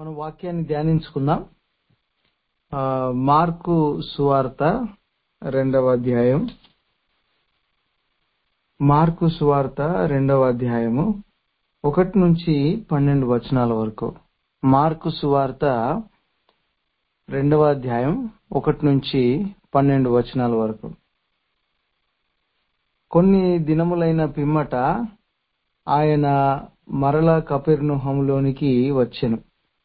మన వాక్యాన్ని ధ్యానించుకుందాం ఆ, మార్కు సువార్త రెండవ అధ్యాయం మార్కు సువార్త రెండవ అధ్యాయము ఒకటి నుంచి పన్నెండు వచనాల వరకు మార్కు సువార్త రెండవ అధ్యాయం ఒకటి నుంచి పన్నెండు వచనాల వరకు కొన్ని దినములైన పిమ్మట ఆయన మరల కపెర్నుహంలోనికి వచ్చెను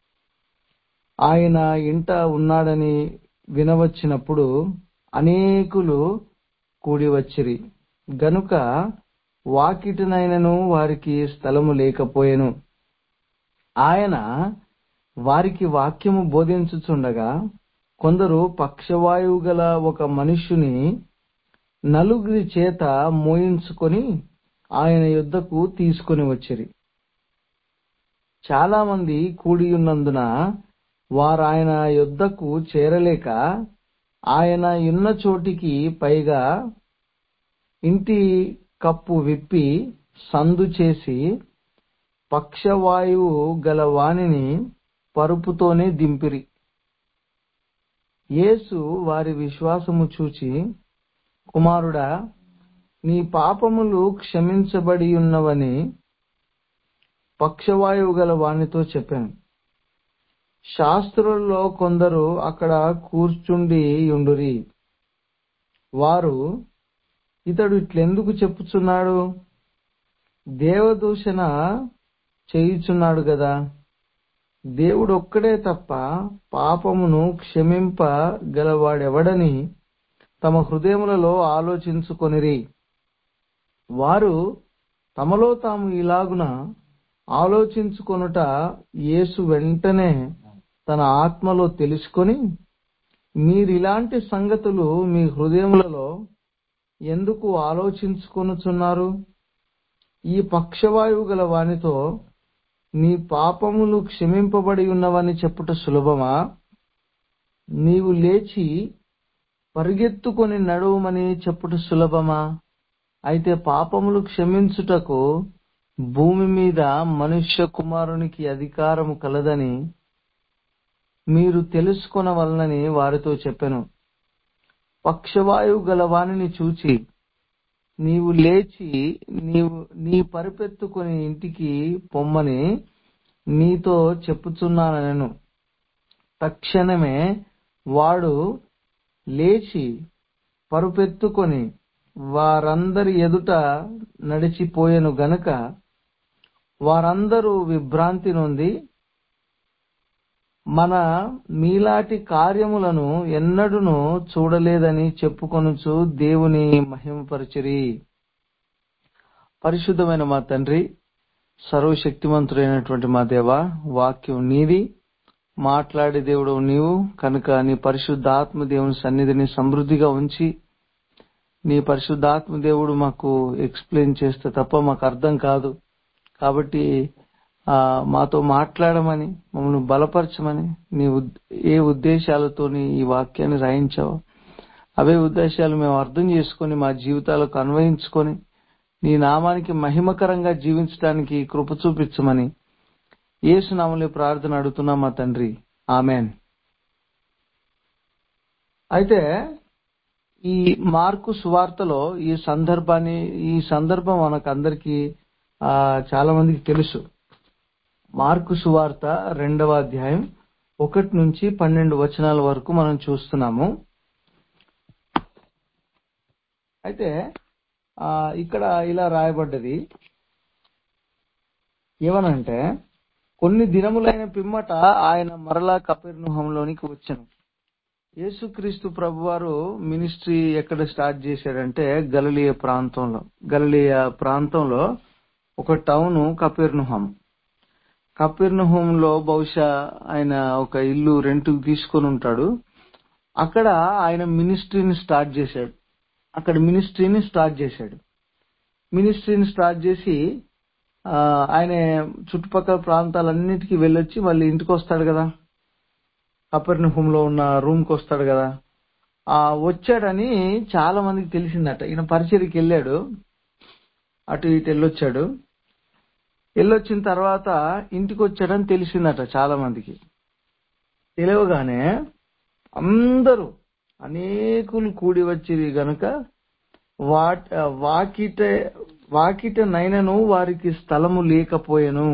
ఆయన ఇంట ఉన్నాడని వినవచ్చినప్పుడు అనేకులు కూడి వచ్చిరి గనుక వాకిటినైనను వారికి స్థలము లేకపోయెను ఆయన వారికి వాక్యము బోధించుచుండగా కొందరు పక్షవాయువు గల ఒక మనుష్యుని నలుగురి చేత మోయించుకొని ఆయన యొద్దకు తీసుకొని వచ్చిరి చాలా మంది కూడియున్నందున వారు ఆయన యొద్దకు చేరలేక ఆయన ఉన్న చోటికి పైగా ఇంటి కప్పు విప్పి సందు చేసి పక్షవాయువు గల వానిని పరుపుతోనే దింపిరి యేసు వారి విశ్వాసము చూచి కుమారుడా నీ పాపములు క్షమించబడి ఉన్నవని పక్షవాయువు గల వానితో చెప్పాను శాస్త్రులలో కొందరు అక్కడ కూర్చుండి ఉండురి వారు ఇతడు ఇట్లెందుకు చెప్పుచున్నాడు దేవదూషణ చేయుచున్నాడు గదా దేవుడు ఒక్కడే తప్ప పాపమును క్షమింప గలవాడెవడని తమ హృదయములలో ఆలోచించుకొనిరి వారు తమలో తాము ఇలాగున ఆలోచించుకొనుట యేసు వెంటనే తన ఆత్మలో తెలుసుకొని మీరిలాంటి సంగతులు మీ హృదయములలో ఎందుకు ఆలోచించుకొనుచున్నారు ఈ పక్షవాయువు గల వానితో నీ పాపములు క్షమింపబడి ఉన్నవని చెప్పుట సులభమా నీవు లేచి పరిగెత్తుకొని నడువమని చెప్పుట సులభమా అయితే పాపములు క్షమించుటకు భూమి మీద మనుష్య కుమారునికి అధికారము కలదని మీరు తెలుసుకొనవలనని వారితో చెప్పెను పక్షవాయువు గల వానిని చూచి నీవు లేచి నీవు నీ పరిపెత్తుకొని ఇంటికి పొమ్మని నీతో చెప్పుచున్నానను తక్షణమే వాడు లేచి పరుపెత్తుకొని వారందరి ఎదుట నడిచిపోయెను గనుక వారందరూ విభ్రాంతి నొంది మన మీలాటి కార్యములను ఎన్నడూను చూడలేదని చెప్పుకొనుచు దేవుని మహిమపరచిరి పరిశుద్ధమైన మా తండ్రి సర్వశక్తిమంతుడైనటువంటి మా దేవ వాక్యం నీది మాట్లాడే దేవుడు నీవు కనుక నీ పరిశుద్ధాత్మ దేవుని సన్నిధిని సమృద్ధిగా ఉంచి నీ పరిశుద్ధాత్మ దేవుడు మాకు ఎక్స్ప్లెయిన్ చేస్తే తప్ప మాకు అర్థం కాదు కాబట్టి ఆ మాతో మాట్లాడమని మమ్మల్ని బలపరచమని నీ ఉద్- ఏ ఉద్దేశాలతో ఈ వాక్యాన్ని రాయించావో అవే ఉద్దేశాలు మేము అర్థం చేసుకొని మా జీవితాలకు అన్వయించుకొని నీ నామానికి మహిమకరంగా జీవించడానికి కృప చూపించమని ఏసునామలే ప్రార్థన అడుగుతున్నా మా తండ్రి ఆమెన్ అయితే ఈ మార్కు సువార్తలో ఈ సందర్భాన్ని ఈ సందర్భం మనకు అందరికి చాలా మందికి తెలుసు మార్కు సువార్త రెండవ అధ్యాయం ఒకటి నుంచి పన్నెండు వచనాల వరకు మనం చూస్తున్నాము అయితే ఆ, ఇక్కడ ఇలా రాయబడ్డది ఏమనంటే కొన్ని దినములైన పిమ్మట ఆయన మరలా కపెర్నుహంలోనికి వచ్చాను యేసుక్రీస్తు ప్రభువారు మినిస్ట్రీ ఎక్కడ స్టార్ట్ చేశాడంటే గలిలియ ప్రాంతంలో గలిలియ ప్రాంతంలో ఒక టౌన్ కపెర్నుహం కపెర్నుహంలో బహుశా ఆయన ఒక ఇల్లు రెంట్కి తీసుకొని ఉంటాడు అక్కడ ఆయన మినిస్ట్రీని స్టార్ట్ చేశాడు అక్కడ మినిస్ట్రీని స్టార్ట్ చేశాడు మినిస్ట్రీని స్టార్ట్ చేసి ఆ, ఆయన చుట్టుపక్కల ప్రాంతాలన్నిటికీ వెళ్ళొచ్చి మళ్ళీ ఇంటికి వస్తాడు కదా కపెర్నహూంలో ఉన్న రూమ్ కి వస్తాడు కదా ఆ వచ్చాడని చాలా మందికి తెలిసిందట ఈయన పరిచయకి వెళ్ళాడు అటు ఇటు వెళ్ళొచ్చాడు వెళ్ళొచ్చిన తర్వాత ఇంటికి వచ్చాడని తెలిసిందట చాలా మందికి తెలియగానే అందరూ అనేకులు కూడి వచ్చి గనుక వాట్ వాకిట వాకిట నైనను వారికి స్థలము లేకపోయెను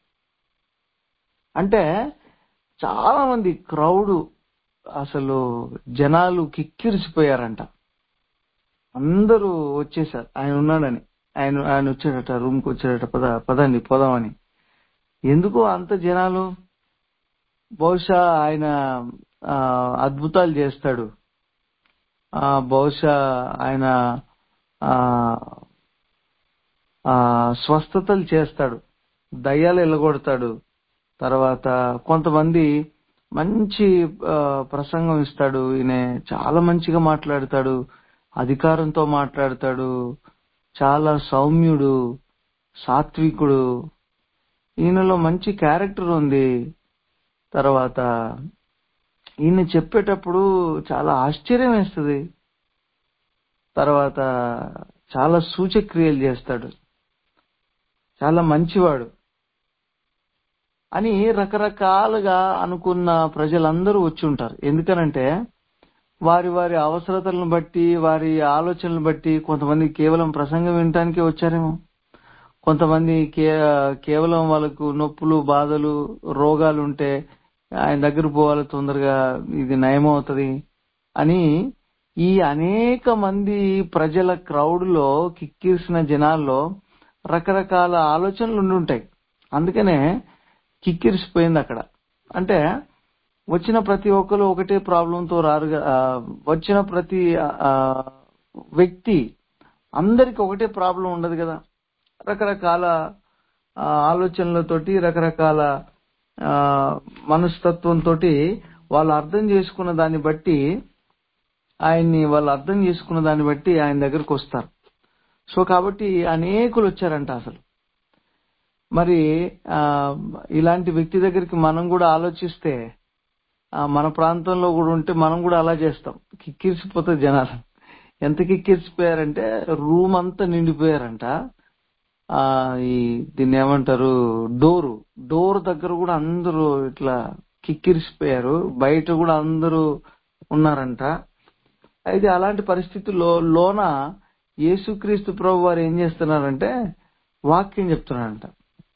అంటే చాలా మంది క్రౌడ్ అసలు జనాలు కిక్కిరిసిపోయారంట అందరూ వచ్చేసారు ఆయన ఉన్నాడని ఆయన ఆయన వచ్చాడట రూమ్ కి వచ్చాడట పద పదండి పోదామని ఎందుకు అంత జనాలు బహుశా ఆయన ఆ, అద్భుతాలు చేస్తాడు ఆ, బహుశా ఆయన ఆ, ఆ, స్వస్థతలు చేస్తాడు దయ్యాలు ఎల్లగొడతాడు తర్వాత కొంతమంది మంచి ఆ, ప్రసంగం ఇస్తాడు ఈయన చాలా మంచిగా మాట్లాడతాడు అధికారంతో మాట్లాడతాడు చాలా సౌమ్యుడు సాత్వికుడు ఈయనలో మంచి క్యారెక్టర్ ఉంది తర్వాత ఈయన చెప్పేటప్పుడు చాలా ఆశ్చర్యం వేస్తుంది తర్వాత చాలా సూచక్రియలు చేస్తాడు చాలా మంచివాడు అని రకరకాలుగా అనుకున్న ప్రజలందరూ వచ్చి ఉంటారు ఎందుకనంటే వారి వారి అవసరతలను బట్టి వారి ఆలోచనలను బట్టి కొంతమంది కేవలం ప్రసంగం వినటానికే వచ్చారేమో కొంతమంది కే కేవలం వాళ్ళకు నొప్పులు బాధలు రోగాలు ఉంటే ఆయన దగ్గర పోవాలి తొందరగా ఇది నయమవుతుంది అని ఈ అనేక మంది ప్రజల క్రౌడ్ లో కిక్కిరిసిన జనాల్లో రకరకాల ఆలోచనలు ఉండి ఉంటాయి అందుకనే కిక్కిరిసిపోయింది అక్కడ అంటే వచ్చిన ప్రతి ఒక్కరు ఒకటే ప్రాబ్లంతో రారు గా- ఆ, వచ్చిన ప్రతి ఆ, వ్యక్తి అందరికి ఒకటే ప్రాబ్లం ఉండదు కదా రకరకాల ఆ, ఆలోచనలతోటి రకరకాల ఆ, మనస్తత్వంతో వాళ్ళు అర్థం చేసుకున్న దాన్ని బట్టి ఆయన్ని వాళ్ళు అర్థం చేసుకున్న దాన్ని బట్టి ఆయన దగ్గరకు వస్తారు సో కాబట్టి అనేకులు వచ్చారంట అసలు మరి ఆ, ఇలాంటి వ్యక్తి దగ్గరికి మనం కూడా ఆలోచిస్తే ఆ, మన ప్రాంతంలో కూడా ఉంటే మనం కూడా అలా చేస్తాం కిక్కిరిసిపోతే జనాలు ఎంత కిక్కిరిసిపోయారంటే రూమ్ అంతా నిండిపోయారంట ఆ ఈ దీన్ని ఏమంటారు డోరు డోర్ దగ్గర కూడా అందరూ ఇట్లా కిక్కిరిసిపోయారు బయట కూడా అందరూ ఉన్నారంట అయితే అలాంటి పరిస్థితుల్లో లోన యేసుక్రీస్తు ప్రభు వారు ఏం చేస్తున్నారంటే వాక్యం చెప్తున్నారంట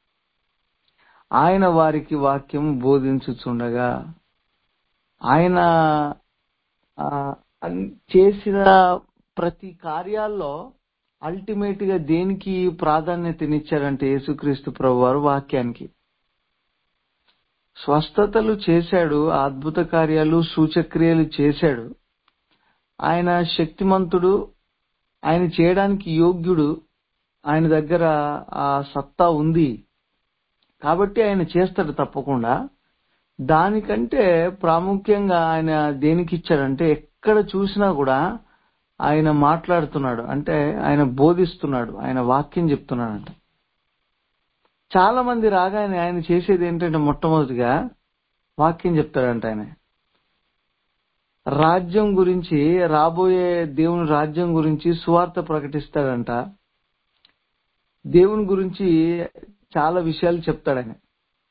ఆయన వారికి వాక్యం బోధించుచుండగా ఆయన ఆ, అన్- చేసిన ప్రతి కార్యాల్లో అల్టిమేట్ గా దేనికి ప్రాధాన్యతనిచ్చారంటే యేసుక్రీస్తు ప్రభు వారు వాక్యానికి స్వస్థతలు చేశాడు అద్భుత కార్యాలు సూచక్రియలు చేశాడు ఆయన శక్తిమంతుడు ఆయన చేయడానికి యోగ్యుడు ఆయన దగ్గర ఆ సత్తా ఉంది కాబట్టి ఆయన చేస్తాడు తప్పకుండా దానికంటే ప్రాముఖ్యంగా ఆయన దేనికి ఇచ్చాడంటే ఎక్కడ చూసినా కూడా ఆయన మాట్లాడుతున్నాడు అంటే ఆయన బోధిస్తున్నాడు ఆయన వాక్యం చెప్తున్నాడంట చాలా మంది రాగానే ఆయన చేసేది ఏంటంటే మొట్టమొదటిగా వాక్యం చెప్తాడంట ఆయన రాజ్యం గురించి రాబోయే దేవుని రాజ్యం గురించి సువార్త ప్రకటిస్తాడంట దేవుని గురించి చాలా విషయాలు చెప్తాడు ఆయన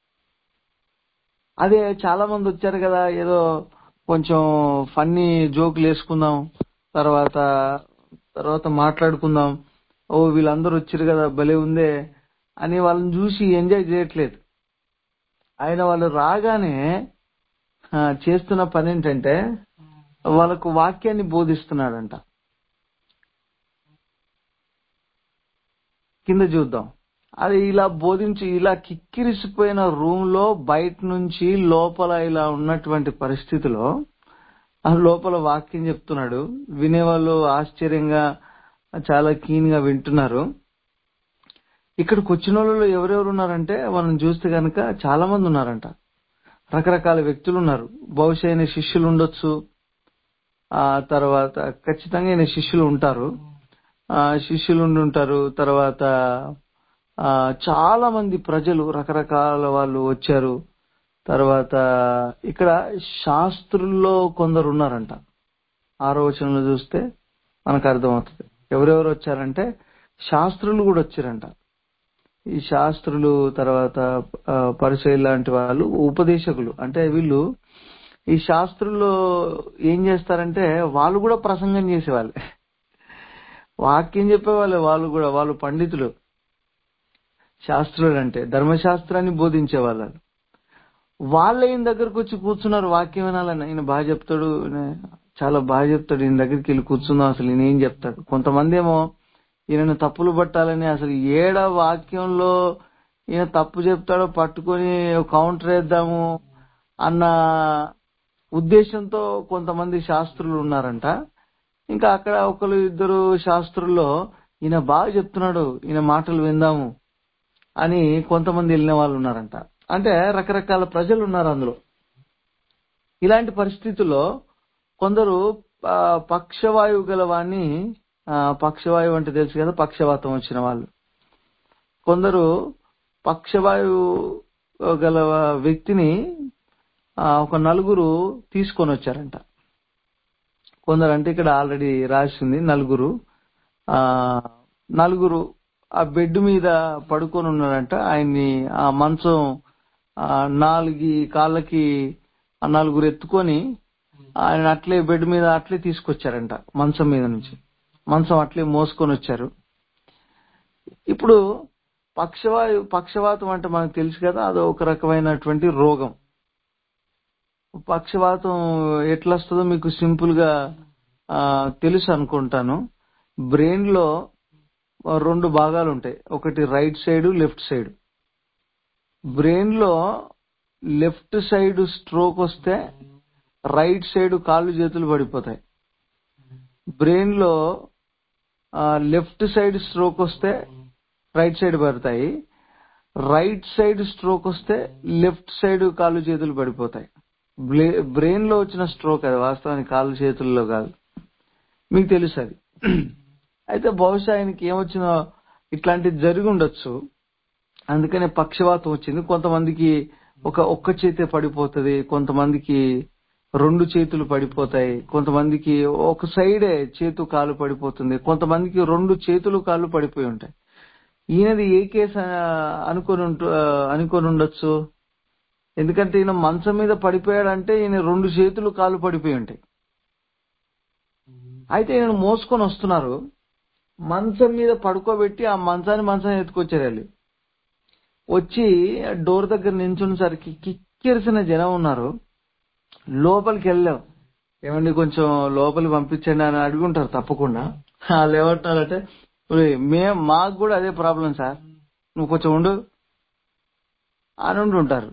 అదే చాలా మంది వచ్చారు కదా ఏదో కొంచెం ఫన్నీ జోకులు వేసుకుందాం తర్వాత తర్వాత మాట్లాడుకుందాం ఓ వీళ్ళందరూ వచ్చారు కదా భలే ఉందే అని వాళ్ళని చూసి ఎంజాయ్ చేయట్లేదు ఆయన వాళ్ళు రాగానే ఆ, చేస్తున్న పని ఏంటంటే వాళ్ళకు వాక్యాన్ని బోధిస్తున్నాడంట కింద చూద్దాం అది ఇలా బోధించి ఇలా కిక్కిరిసిపోయిన రూమ్ లో బయట నుంచి లోపల ఇలా ఉన్నటువంటి పరిస్థితిలో ఆ లోపల వాక్యం చెప్తున్నాడు వినేవాళ్ళు ఆశ్చర్యంగా చాలా కీన్ గా వింటున్నారు ఇక్కడికి వచ్చిన వాళ్ళలో ఎవరెవరు ఉన్నారంటే మనం చూస్తే కనుక చాలా మంది ఉన్నారంట రకరకాల వ్యక్తులు ఉన్నారు బహుశా ఆయన శిష్యులు ఉండొచ్చు ఆ తర్వాత ఖచ్చితంగా ఈయన శిష్యులు ఉంటారు ఆ శిష్యులు ఉండి ఉంటారు తర్వాత ఆ చాలా మంది ప్రజలు రకరకాల వాళ్ళు వచ్చారు తర్వాత ఇక్కడ శాస్త్రుల్లో కొందరు ఉన్నారంట ఆరో వచనంలో చూస్తే మనకు అర్థమవుతుంది ఎవరెవరు వచ్చారంటే శాస్త్రులు కూడా వచ్చారంట ఈ శాస్త్రులు తర్వాత ఆ, పరిచయం లాంటి వాళ్ళు ఉపదేశకులు అంటే వీళ్ళు ఈ శాస్త్రుల్లో ఏం చేస్తారంటే వాళ్ళు కూడా ప్రసంగం చేసేవాళ్ళే వాక్యం చెప్పేవాళ్ళే వాళ్ళు కూడా వాళ్ళు పండితులు శాస్త్రులు అంటే ధర్మశాస్త్రాన్ని బోధించే వాళ్ళు వాళ్ళ ఈయన దగ్గరకు వచ్చి కూర్చున్నారు వాక్యం వినాలని ఈయన బాగా చెప్తాడు ఈయన చాలా బాగా చెప్తాడు ఈయన దగ్గరికి వెళ్ళి కూర్చుందాం అసలు ఈయన ఏం చెప్తాడు కొంతమంది ఏమో ఈయనను తప్పులు పట్టాలని అసలు ఏడ వాక్యంలో ఈయన తప్పు చెప్తాడో పట్టుకొని కౌంటర్ వేద్దాము అన్న ఉద్దేశంతో కొంతమంది శాస్త్రులు ఉన్నారంట ఇంకా అక్కడ ఒకరు ఇద్దరు శాస్త్రుల్లో ఈయన బాగా చెప్తున్నాడు ఈయన మాటలు విందాము అని కొంతమంది వెళ్ళిన వాళ్ళు ఉన్నారంట అంటే రకరకాల ప్రజలు ఉన్నారు అందులో ఇలాంటి పరిస్థితుల్లో కొందరు ఆ, పక్షవాయువు గల వాణ్ణి ఆ, పక్షవాయువు అంటే తెలుసు కదా పక్షవాతం వచ్చిన వాళ్ళు కొందరు పక్షవాయువు గల వ్యక్తిని ఆ, ఒక నలుగురు తీసుకొని వచ్చారంట కొందరు అంటే ఇక్కడ ఆల్రెడీ రాసింది నలుగురు ఆ నలుగురు ఆ బెడ్ మీద పడుకొని ఉన్నాడంట ఆయన్ని ఆ మంచం ఆ నాలుగు కాళ్ళకి ఆ నలుగురు ఎత్తుకొని ఆయన అట్లే బెడ్ మీద అట్లే తీసుకొచ్చారంట మంచం మీద నుంచి మంచం అట్లే మోసుకొని వచ్చారు ఇప్పుడు పక్షవాయు పక్షవాతం అంటే మనకు తెలుసు కదా అది ఒక రకమైనటువంటి రోగం పక్షవాతం ఎట్లా వస్తుందో మీకు సింపుల్ గా ఆ, తెలుసు అనుకుంటాను బ్రెయిన్ లో రెండు భాగాలు ఉంటాయి ఒకటి right side left side brain లో లెఫ్ట్ సైడ్ స్ట్రోక్ వస్తే రైట్ సైడ్ కాళ్ళు చేతులు పడిపోతాయి బ్రెయిన్ లో లెఫ్ట్ సైడ్ స్ట్రోక్ వస్తే రైట్ సైడ్ పడతాయి రైట్ సైడ్ స్ట్రోక్ వస్తే లెఫ్ట్ సైడ్ కాళ్ళు చేతులు పడిపోతాయి బ్రెయిన్ లో వచ్చిన స్ట్రోక్ అది వాస్తవానికి కాళ్ళు చేతుల్లో కాదు మీకు తెలుసు అది అయితే బహుశా ఆయనకి ఏమొచ్చిందో ఇట్లాంటిది జరిగి ఉండొచ్చు అందుకనే పక్షవాతం వచ్చింది కొంతమందికి ఒక ఒక్క చేతే పడిపోతుంది కొంతమందికి రెండు చేతులు పడిపోతాయి కొంతమందికి ఒక సైడే చేతు కాలు పడిపోతుంది కొంతమందికి రెండు చేతులు కాళ్ళు పడిపోయి ఉంటాయి ఈయనది ఏ కేసు ఆ, అనుకొని ఉంటు- ఆ, అనుకొని ఉండొచ్చు ఎందుకంటే ఈయన మంచం మీద పడిపోయాడంటే ఈయన రెండు చేతులు కాళ్ళు పడిపోయి ఉంటాయి అయితే ఈయన మోసుకొని వస్తున్నారు మంచం మీద పడుకోబెట్టి ఆ మంచాన్ని మంచం ఎత్తుకొచ్చారు వాళ్ళు వచ్చి డోర్ దగ్గర నించునేసరికి కిక్కిరిసిన జనం ఉన్నారు లోపలికి వెళ్ళాం ఏమండి కొంచెం లోపలికి పంపించండి అని అడుగుంటారు తప్పకుండా వాళ్ళు ఏమంటున్నారంటే "ఒరేయ్, మేం మాకు కూడా అదే ప్రాబ్లం సార్ నువ్వు కొంచెం ఉండు అని ఉంటుంటారు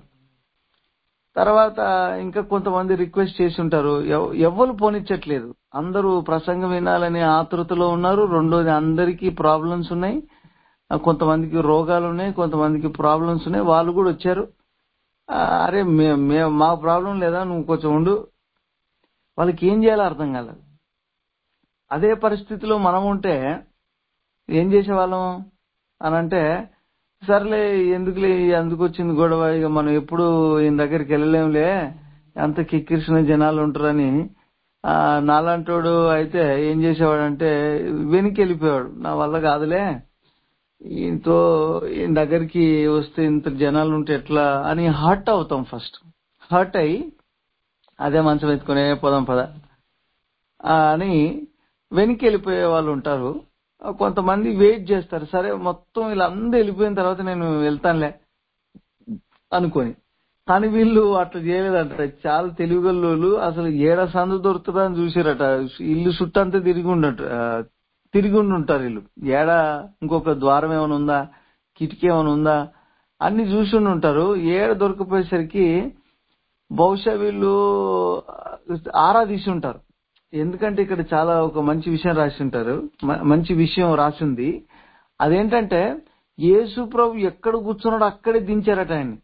తర్వాత ఇంకా కొంతమంది రిక్వెస్ట్ చేసి ఉంటారు ఎవ- ఎవ్వరు పోనిచ్చట్లేదు అందరూ ప్రసంగం వినాలనే ఆతృతలో ఉన్నారు రెండోది అందరికీ ప్రాబ్లమ్స్ ఉన్నాయి ఆ, కొంతమందికి రోగాలు ఉన్నాయి కొంతమందికి ప్రాబ్లమ్స్ ఉన్నాయి వాళ్ళు కూడా వచ్చారు ఆ, అరే మే- మే- మా ప్రాబ్లం లేదా నువ్వు కొంచెం ఉండు వాళ్ళకి ఏం చేయాలో అర్థం కాలేదు అదే పరిస్థితిలో మనం ఉంటే ఏం చేసేవాళ్ళం అని అంటే సర్లే ఎందుకులే ఎందుకు వచ్చింది గొడవ ఇక మనం ఎప్పుడు ఈయన దగ్గరికి వెళ్ళలేంలే అంత కిక్కిరిసిన జనాలు ఉంటారని ఆ, నాలాంటోడు అయితే ఏం చేసేవాడంటే వెనక్కి వెళ్ళిపోయాడు నా వల్ల కాదులే ఈయనతో ఈయన దగ్గరికి వస్తే ఇంత జనాలు ఉంటే ఎట్లా అని హర్ట్ అవుతాం ఫస్ట్ హర్ట్ అయ్యి అదే మంచం ఎత్తుకునే పోదాం పద ఆ, అని వెనక్కి వెళ్ళిపోయే వాళ్ళు ఉంటారు ఆ, కొంతమంది వెయిట్ చేస్తారు సరే మొత్తం వీళ్ళందరూ వెళ్ళిపోయిన తర్వాత నేను వెళ్తానులే అనుకొని కానీ వీళ్ళు అట్లా చేయలేదంట చాలా తెలివిగల్లోళ్ళు అసలు ఏడ సందు దొరుకుతుందా అని చూసారట ఇల్లు చుట్టంతా తిరిగి ఉండట ఆ, తిరిగి ఉండి ఉంటారు వీళ్ళు ఏడ ఇంకొక ద్వారం ఏమైనా ఉందా కిటికీ ఏమైనా ఉందా అన్ని చూసి ఉండి ఉంటారు ఏడ దొరకపోయేసరికి బహుశా వీళ్ళు ఆరా తీసి ఉంటారు ఎందుకంటే ఇక్కడ చాలా ఒక మంచి విషయం రాసి ఉంటారు మ- మంచి విషయం రాసింది అదేంటంటే యేసు ప్రభు ఎక్కడ కూర్చున్నాడో అక్కడే దించారట ఆయన్ని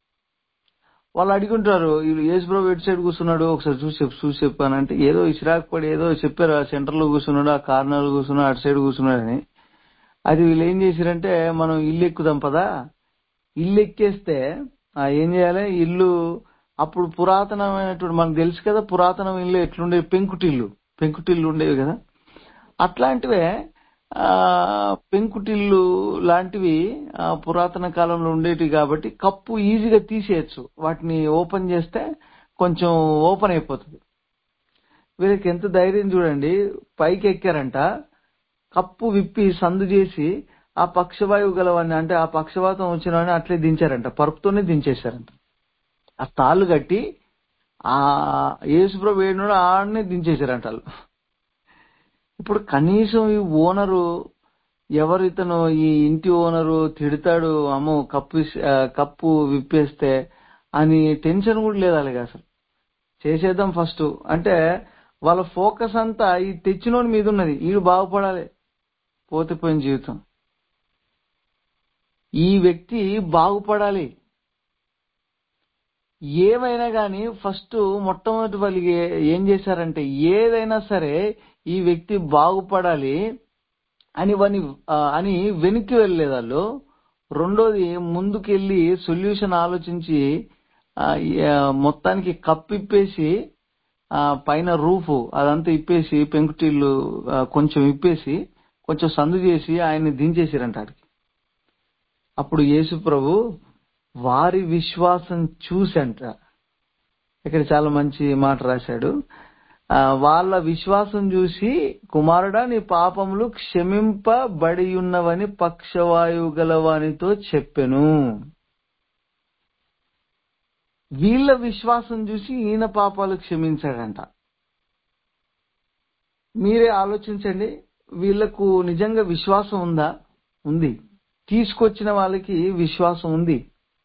వాళ్ళు అడుగుంటారు వీళ్ళు యేసు ప్రభు ఎటు సైడ్ కూర్చున్నాడు ఒకసారి చూసి చెప్పు చూసి చెప్పు అని అంటే ఏదో ఇసిరాకు పడి ఏదో చెప్పారు ఆ సెంటర్ లో కూర్చున్నాడు ఆ కార్నర్ లో కూర్చున్నాడు అటు సైడ్ కూర్చున్నాడు అని అది వీళ్ళు ఏం చేశారంటే మనం ఇల్లు ఎక్కుదాం పదా ఇల్లు ఎక్కేస్తే ఆ ఏం చేయాలి ఇల్లు అప్పుడు పురాతనమైనటువంటి మనకు తెలుసు కదా పురాతన ఇల్లు ఎట్లుండేవి పెంకుటిల్లు పెంకుటిల్లు ఉండేవి కదా అట్లాంటివే ఆ, పెంకుటిల్లు లాంటివి ఆ, పురాతన కాలంలో ఉండేటివి కాబట్టి కప్పు ఈజీగా తీసేయచ్చు వాటిని ఓపెన్ చేస్తే కొంచెం ఓపెన్ అయిపోతుంది వీళ్ళకి ఎంత ధైర్యం చూడండి పైకి ఎక్కారంట కప్పు విప్పి సందు చేసి ఆ పక్షవాయువు గలవాన్ని అంటే ఆ పక్షవాతం వచ్చిన వాడిని అట్లే దించారంట పరుపుతోనే దించేశారంట ఆ తాళ్ళు కట్టి ఆ యేసుప్రభు ఏడు ఆడనే దించేశారంట వాళ్ళు ఇప్పుడు కనీసం ఈ ఓనరు ఎవరు ఇతను ఈ ఇంటి ఓనరు తిడతాడు అమ్మో కప్పు ఇస్- ఆ, కప్పు విప్పేస్తే అని టెన్షన్ కూడా లేదు అలాగే అసలు చేసేద్దాం ఫస్ట్ అంటే వాళ్ళ ఫోకస్ అంతా ఈ తెచ్చినోని మీద ఉన్నది వీడు బాగుపడాలి పోతే పోయిన జీవితం ఈ వ్యక్తి బాగుపడాలి ఏమైనా గాని ఫస్ట్ మొట్టమొదటి వాళ్ళు ఏ- ఏం చేశారంటే ఏదైనా సరే ఈ వ్యక్తి బాగుపడాలి అని వని ఆ, అని వెనక్కి వెళ్ళలేదు వాళ్ళు రెండోది ముందుకెళ్ళి సొల్యూషన్ ఆలోచించి ఆ, ఈ, ఆ, మొత్తానికి కప్పిప్పేసి ఆ, పైన రూఫ్ అదంతా ఇప్పేసి పెంకుటిల్లు ఆ, కొంచెం ఇప్పేసి కొంచెం సందు చేసి ఆయన్ని దించేసిరంట ఆడికి అప్పుడు యేసు ప్రభు వారి విశ్వాసం చూసంట ఇక్కడ చాలా మంచి మాట రాశాడు ఆ, వాళ్ళ విశ్వాసం చూసి కుమారుడా నీ పాపములు క్షమింపబడి ఉన్నవని పక్షవాయువు గలవానితో చెప్పెను వీళ్ళ విశ్వాసం చూసి ఈయన పాపాలు క్షమించాడంట మీరే ఆలోచించండి వీళ్ళకు నిజంగా విశ్వాసం ఉందా ఉంది తీసుకొచ్చిన వాళ్ళకి విశ్వాసం ఉంది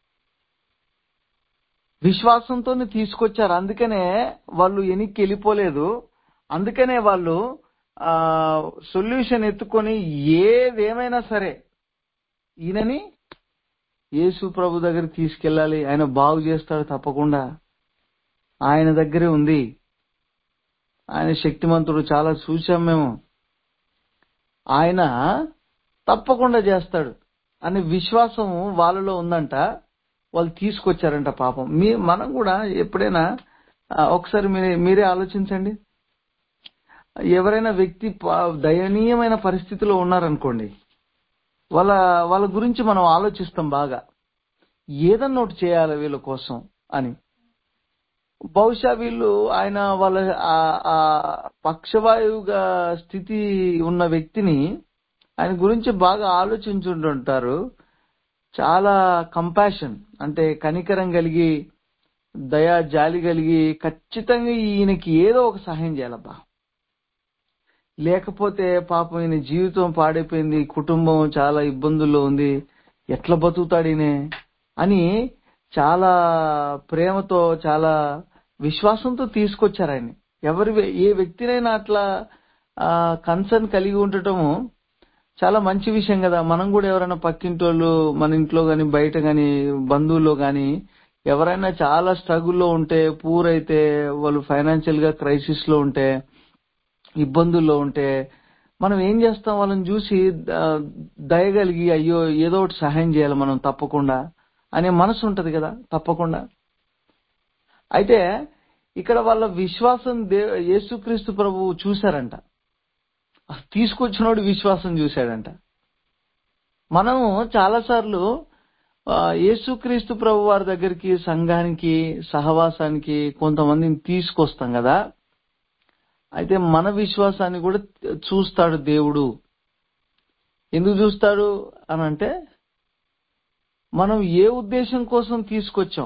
విశ్వాసంతోనే తీసుకొచ్చారు అందుకనే వాళ్ళు వెనక్కి వెళ్ళిపోలేదు అందుకనే వాళ్ళు ఆ సొల్యూషన్ ఎత్తుకొని ఏదేమైనా సరే ఈయనని యేసు ప్రభు దగ్గర తీసుకెళ్ళాలి ఆయన బాగు చేస్తాడు తప్పకుండా ఆయన దగ్గరే ఉంది ఆయన శక్తిమంతుడు చాలా చూసాం మేము ఆయన తప్పకుండా చేస్తాడు అనే విశ్వాసం వాళ్ళలో ఉందంట వాళ్ళు తీసుకొచ్చారంట పాపం మీ మనం కూడా ఎప్పుడైనా ఆ, ఒకసారి మీరే మీరే ఆలోచించండి ఎవరైనా వ్యక్తి ప- దయనీయమైన పరిస్థితిలో ఉన్నారనుకోండి వాళ్ళ వాళ్ళ గురించి మనం ఆలోచిస్తాం బాగా ఏదన్నా ఒకటి చేయాలి వీళ్ళ కోసం అని బహుశా వీళ్ళు ఆయన వాళ్ళ ఆ- ఆ పక్షవాయువుగా స్థితి ఉన్న వ్యక్తిని ఆయన గురించి బాగా ఆలోచించుంటుంటారు చాలా కంపాషన్ అంటే కనికరం కలిగి దయా జాలి కలిగి ఖచ్చితంగా ఈయనకి ఏదో ఒక సహాయం చేయాలబ్బా లేకపోతే పాపం ఈయన జీవితం పాడైపోయింది కుటుంబం చాలా ఇబ్బందుల్లో ఉంది ఎట్లా బతుకుతాడు ఈయన అని చాలా ప్రేమతో చాలా విశ్వాసంతో తీసుకొచ్చారు ఆయన ఎవరి ఏ వ్యక్తినైనా అట్లా కన్సర్న్ కలిగి ఉండటము చాలా మంచి విషయం కదా మనం కూడా ఎవరైనా పక్కింటోళ్ళు మన ఇంట్లో గాని బయట గాని బంధువుల్లో గాని ఎవరైనా చాలా స్ట్రగుల్లో ఉంటే పూర్ అయితే వాళ్ళు ఫైనాన్షియల్ గా క్రైసిస్ లో ఉంటే ఇబ్బందుల్లో ఉంటే మనం ఏం చేస్తాం వాళ్ళని చూసి ద- దయగలిగి అయ్యో ఏదో ఒకటి సహాయం చేయాలి మనం తప్పకుండా అనే మనసు ఉంటది కదా తప్పకుండా అయితే ఇక్కడ వాళ్ళ విశ్వాసం దే యేసుక్రీస్తు ప్రభువు చూశారంట ఆ తీసుకొచ్చినోడు విశ్వాసం చూశాడంట మనము చాలాసార్లు ఆ, యేసుక్రీస్తు ప్రభు వారి దగ్గరికి సంఘానికి సహవాసానికి కొంతమందిని తీసుకొస్తాం కదా అయితే మన విశ్వాసాన్ని కూడా చూస్తాడు దేవుడు ఎందుకు చూస్తాడు అని అంటే మనం ఏ ఉద్దేశం కోసం తీసుకొచ్చాం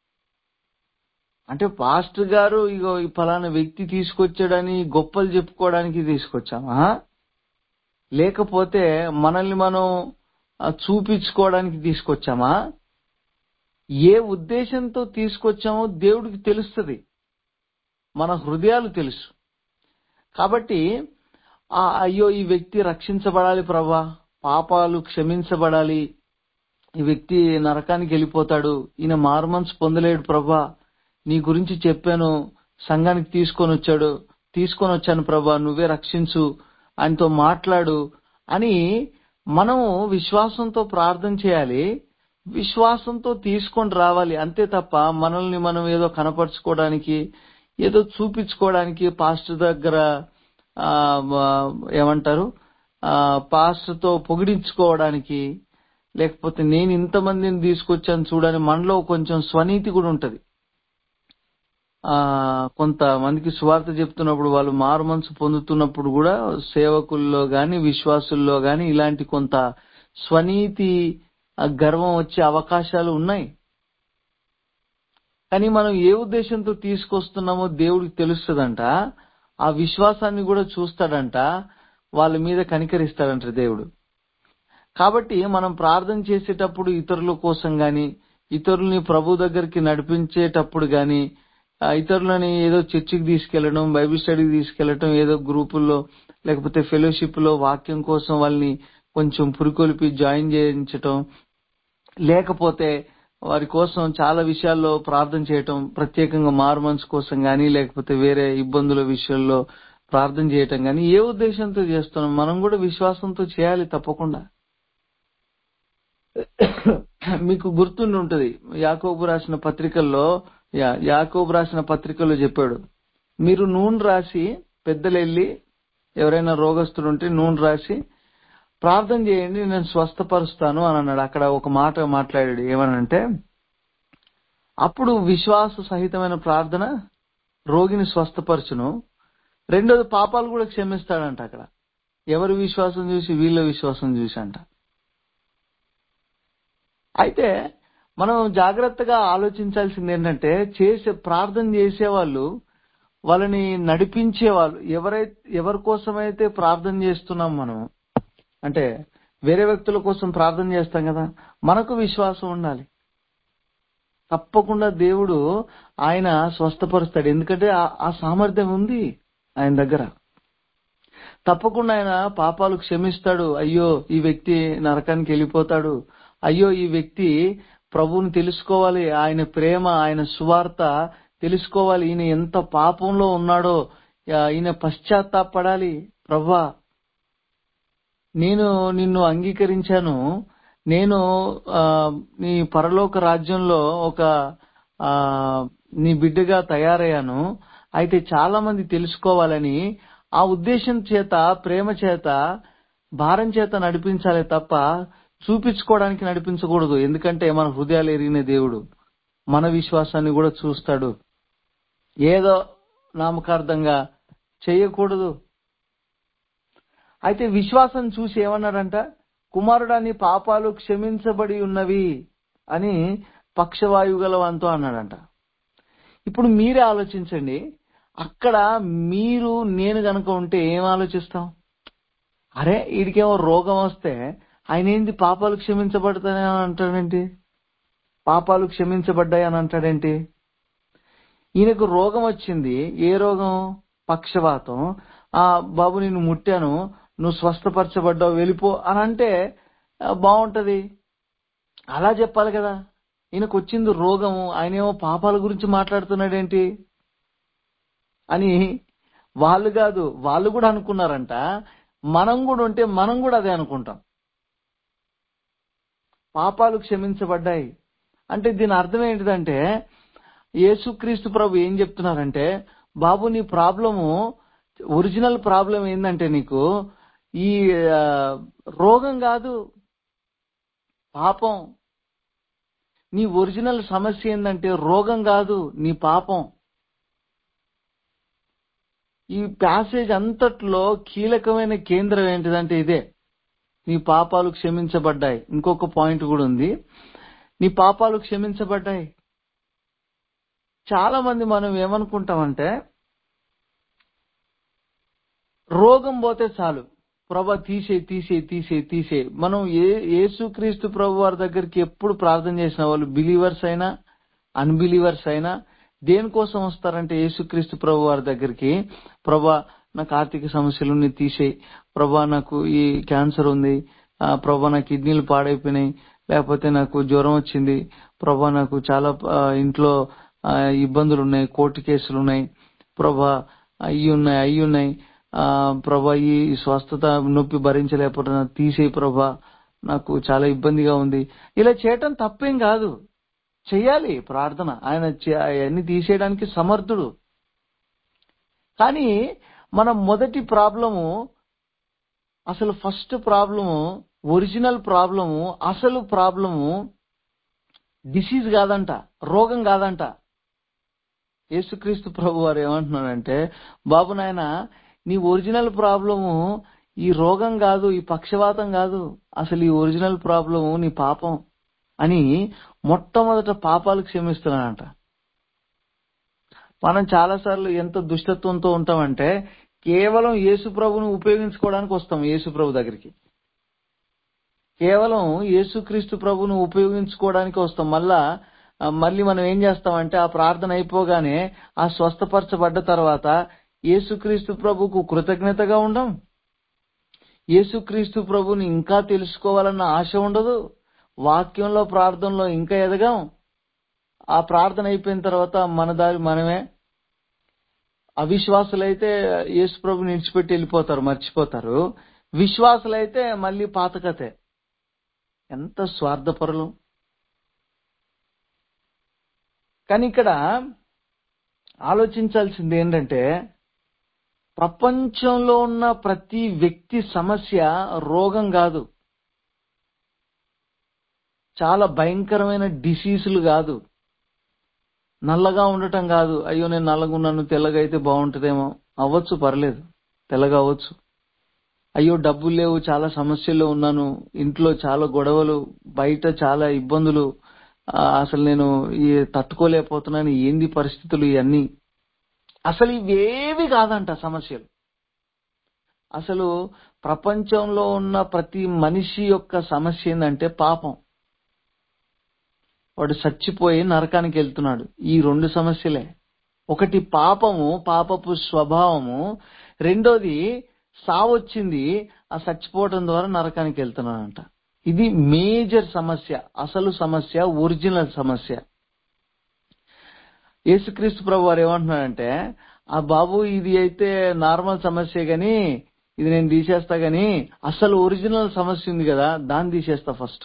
అంటే పాస్టర్ గారు ఇగో ఈ ఫలానా వ్యక్తి తీసుకొచ్చాడని గొప్పలు చెప్పుకోవడానికి తీసుకొచ్చామా లేకపోతే మనల్ని మనం ఆ, చూపించుకోవడానికి తీసుకొచ్చామా ఏ ఉద్దేశంతో తీసుకొచ్చామో దేవుడికి తెలుస్తుంది మన హృదయాలు తెలుసు కాబట్టి ఆ అయ్యో ఈ వ్యక్తి రక్షించబడాలి ప్రభా పాపాలు క్షమించబడాలి ఈ వ్యక్తి నరకానికి వెళ్ళిపోతాడు ఈయన మారుమనసు పొందలేడు ప్రభా నీ గురించి చెప్పాను సంఘానికి తీసుకొని వచ్చాడు తీసుకొని వచ్చాను ప్రభా నువ్వే రక్షించు ఆయనతో మాట్లాడు అని మనము విశ్వాసంతో ప్రార్థన చేయాలి విశ్వాసంతో తీసుకొని రావాలి అంతే తప్ప మనల్ని మనం ఏదో కనపరుచుకోవడానికి ఏదో చూపించుకోవడానికి పాస్టర్ దగ్గర ఆ, మ- ఏమంటారు ఆ, పాస్టర్తో పొగిడించుకోవడానికి లేకపోతే నేను ఇంతమందిని తీసుకొచ్చాను చూడని మనలో కొంచెం స్వనీతి కూడా ఉంటది ఆ కొంతమందికి స్వార్థ చెప్తున్నప్పుడు వాళ్ళు మారు మనసు పొందుతున్నప్పుడు కూడా సేవకుల్లో గాని విశ్వాసుల్లో గాని ఇలాంటి కొంత స్వనీతి ఆ, గర్వం వచ్చే అవకాశాలు ఉన్నాయి కానీ మనం ఏ ఉద్దేశంతో తీసుకొస్తున్నామో దేవుడికి తెలుస్తుందంట ఆ విశ్వాసాన్ని కూడా చూస్తాడంట వాళ్ళ మీద కనికరిస్తాడంట దేవుడు కాబట్టి మనం ప్రార్థన చేసేటప్పుడు ఇతరుల కోసం గాని ఇతరుల్ని ప్రభు దగ్గరికి నడిపించేటప్పుడు గాని ఆ, ఇతరులని ఏదో చర్చికి తీసుకెళ్లడం బైబిల్ స్టడీకి తీసుకెళ్లడం ఏదో గ్రూపుల్లో లేకపోతే ఫెలోషిప్ లో వాక్యం కోసం వాళ్ళని కొంచెం పురికొల్పి జాయిన్ చేయించటం లేకపోతే వారి కోసం చాలా విషయాల్లో ప్రార్థన చేయటం ప్రత్యేకంగా మారు మనసు కోసం గానీ లేకపోతే వేరే ఇబ్బందుల విషయంలో ప్రార్థన చేయటం గానీ ఏ ఉద్దేశంతో చేస్తున్నాం మనం కూడా విశ్వాసంతో చేయాలి తప్పకుండా మీకు గుర్తుండి ఉంటది యాకోబు రాసిన పత్రికల్లో యా- యాకోబు రాసిన పత్రికల్లో చెప్పాడు మీరు నూనె రాసి పెద్దలు వెళ్ళి ఎవరైనా రోగస్తులు ఉంటే నూనె రాసి ప్రార్థన చేయండి నేను స్వస్థపరుస్తాను అని అన్నాడు అక్కడ ఒక మాట మాట్లాడాడు ఏమనంటే అప్పుడు విశ్వాస సహితమైన ప్రార్థన రోగిని స్వస్థపరచును రెండోది పాపాలు కూడా క్షమిస్తాడంట అక్కడ ఎవరి విశ్వాసం చూసి వీళ్ళ విశ్వాసం చూసి అంట అయితే మనం జాగ్రత్తగా ఆలోచించాల్సింది ఏంటంటే చేసే ప్రార్థన చేసేవాళ్ళు వాళ్ళని నడిపించే వాళ్ళు ఎవరైతే ఎవరి కోసమైతే ప్రార్థన చేస్తున్నాం మనం అంటే వేరే వ్యక్తుల కోసం ప్రార్థన చేస్తాం కదా మనకు విశ్వాసం ఉండాలి తప్పకుండా దేవుడు ఆయన స్వస్థపరుస్తాడు ఎందుకంటే ఆ- ఆ సామర్థ్యం ఉంది ఆయన దగ్గర తప్పకుండా ఆయన పాపాలు క్షమిస్తాడు అయ్యో ఈ వ్యక్తి నరకానికి వెళ్ళిపోతాడు అయ్యో ఈ వ్యక్తి ప్రభువుని తెలుసుకోవాలి ఆయన ప్రేమ ఆయన సువార్త తెలుసుకోవాలి ఈయన ఎంత పాపంలో ఉన్నాడో ఆ, ఈయన పశ్చాత్తాపడాలి ప్రభా నేను నిన్ను అంగీకరించాను నేను ఆ, నీ పరలోక రాజ్యంలో ఒక ఆ, నీ బిడ్డగా తయారయ్యాను అయితే చాలా మంది తెలుసుకోవాలని ఆ ఉద్దేశం చేత ప్రేమ చేత భారం చేత నడిపించాలి తప్ప చూపించుకోవడానికి నడిపించకూడదు ఎందుకంటే మన హృదయాలు ఎరిగిన దేవుడు మన విశ్వాసాన్ని కూడా చూస్తాడు ఏదో నామకార్థంగా చేయకూడదు అయితే విశ్వాసం చూసి ఏమన్నాడంట కుమారుడాని పాపాలు క్షమించబడి ఉన్నవి అని పక్షవాయువు గల వానితో అన్నాడంట ఇప్పుడు మీరే ఆలోచించండి అక్కడ మీరు నేను గనక ఉంటే ఏం ఆలోచిస్తాం అరే వీడికేమో రోగం వస్తే ఆయన ఏంది పాపాలు క్షమించబడతాయని అని అంటాడేంటి పాపాలు క్షమించబడ్డాయి అని అంటాడేంటి ఈయనకు రోగం వచ్చింది ఏ రోగం పక్షవాతం ఆ బాబు నిన్ను ముట్టాను నువ్వు స్వస్థపరచబడ్డావు వెళ్ళిపో అని అంటే ఆ, బాగుంటది అలా చెప్పాలి కదా ఈయనకు వచ్చింది రోగం ఆయనేమో పాపాల గురించి మాట్లాడుతున్నాడేంటి అని వాళ్ళు కాదు వాళ్ళు కూడా అనుకున్నారంట మనం కూడా ఉంటే మనం కూడా అదే అనుకుంటాం పాపాలు క్షమించబడ్డాయి అంటే దీని అర్థం ఏంటిదంటే యేసుక్రీస్తు ప్రభు ఏం చెప్తున్నారంటే బాబు నీ ప్రాబ్లము ఒరిజినల్ ప్రాబ్లం ఏంటంటే నీకు ఈ ఆ, రోగం కాదు పాపం నీ ఒరిజినల్ సమస్య ఏంటంటే రోగం కాదు నీ పాపం ఈ ప్యాసేజ్ అంతట్లో కీలకమైన కేంద్రం ఏంటిదంటే ఇదే నీ పాపాలు క్షమించబడ్డాయి ఇంకొక పాయింట్ కూడా ఉంది నీ పాపాలు క్షమించబడ్డాయి చాలా మంది మనం ఏమనుకుంటామంటే రోగం పోతే చాలు ప్రభా తీసే తీసే తీసే తీసే మనం ఏ యేసుక్రీస్తు ప్రభు వారి దగ్గరికి ఎప్పుడు ప్రార్థన చేసిన వాళ్ళు బిలీవర్స్ అయినా అన్బిలీవర్స్ అయినా దేనికోసం వస్తారంటే యేసుక్రీస్తు ప్రభు వారి దగ్గరికి ప్రభా నాకు ఆర్థిక సమస్యలు ఉన్నాయి తీసేయి ప్రభా నాకు ఈ క్యాన్సర్ ఉంది ఆ, ప్రభా నా కిడ్నీలు పాడైపోయినాయి లేకపోతే నాకు జ్వరం వచ్చింది ప్రభా నాకు చాలా ఆ, ఇంట్లో ఆ, ఇబ్బందులు ఉన్నాయి కోర్టు కేసులు ఉన్నాయి ప్రభా అయ్యి ఉన్నాయి అయ్యి ఉన్నాయి ఆ, ప్రభా ఈ స్వస్థత నొప్పి భరించలేకపోతున్నా తీసేయి ప్రభా నాకు చాలా ఇబ్బందిగా ఉంది ఇలా చేయటం తప్పేం కాదు చెయ్యాలి ప్రార్థన ఆయన చే- అవన్నీ తీసేయడానికి సమర్థుడు కానీ మన మొదటి ప్రాబ్లము అసలు ఫస్ట్ ప్రాబ్లము ఒరిజినల్ ప్రాబ్లము అసలు ప్రాబ్లము డిసీజ్ కాదంట రోగం కాదంట యేసుక్రీస్తు ప్రభు వారు ఏమంటున్నాడంటే బాబు నాయన నీ ఒరిజినల్ ప్రాబ్లము ఈ రోగం కాదు ఈ పక్షవాతం కాదు అసలు ఈ ఒరిజినల్ ప్రాబ్లము నీ పాపం అని మొట్టమొదట పాపాలు క్షమిస్తున్నాడంట మనం చాలాసార్లు ఎంత దుష్టత్వంతో ఉంటామంటే కేవలం యేసు ప్రభుని ఉపయోగించుకోవడానికి వస్తాం యేసు ప్రభు దగ్గరికి కేవలం యేసుక్రీస్తు ప్రభును ఉపయోగించుకోవడానికి వస్తాం మళ్ళా ఆ, మళ్ళీ మనం ఏం చేస్తామంటే ఆ ప్రార్థన అయిపోగానే ఆ స్వస్థపరచబడ్డ తర్వాత యేసుక్రీస్తు ప్రభుకు కృతజ్ఞతగా ఉండం యేసుక్రీస్తు ప్రభుని ఇంకా తెలుసుకోవాలన్న ఆశ ఉండదు వాక్యంలో ప్రార్థనలో ఇంకా ఎదగాం ఆ ప్రార్థన అయిపోయిన తర్వాత మన దారి మనమే అవిశ్వాసులైతే యేసు ప్రభుని విడిచిపెట్టి వెళ్ళిపోతారు మర్చిపోతారు విశ్వాసులైతే మళ్ళీ పాత కథే ఎంత స్వార్థపరులు కానీ ఇక్కడ ఆలోచించాల్సింది ఏంటంటే ప్రపంచంలో ఉన్న ప్రతి వ్యక్తి సమస్య రోగం కాదు చాలా భయంకరమైన డిసీజులు కాదు నల్లగా ఉండటం కాదు అయ్యో నేను నల్లగా ఉన్నాను తెల్లగా అయితే బాగుంటుందేమో అవ్వచ్చు పర్లేదు తెల్లగా అవ్వచ్చు అయ్యో డబ్బులు లేవు చాలా సమస్యల్లో ఉన్నాను ఇంట్లో చాలా గొడవలు బయట చాలా ఇబ్బందులు ఆ, అసలు నేను ఈ తట్టుకోలేకపోతున్నాను ఏంది పరిస్థితులు ఇవన్నీ అసలు ఇవేవి కాదంట సమస్యలు అసలు ప్రపంచంలో ఉన్న ప్రతి మనిషి యొక్క సమస్య ఏంటంటే పాపం వాడు చచ్చిపోయి నరకానికి వెళ్తున్నాడు ఈ రెండు సమస్యలే ఒకటి పాపము పాపపు స్వభావము రెండోది సావొచ్చింది ఆ చచ్చిపోవటం ద్వారా నరకానికి వెళ్తున్నాడంట ఇది మేజర్ సమస్య అసలు సమస్య ఒరిజినల్ సమస్య యేసుక్రీస్తు ప్రభు వారు ఏమంటున్నాడంటే ఆ బాబు ఇది అయితే నార్మల్ సమస్య గాని ఇది నేను తీసేస్తా గాని అసలు ఒరిజినల్ సమస్య ఉంది కదా దాన్ని తీసేస్తా ఫస్ట్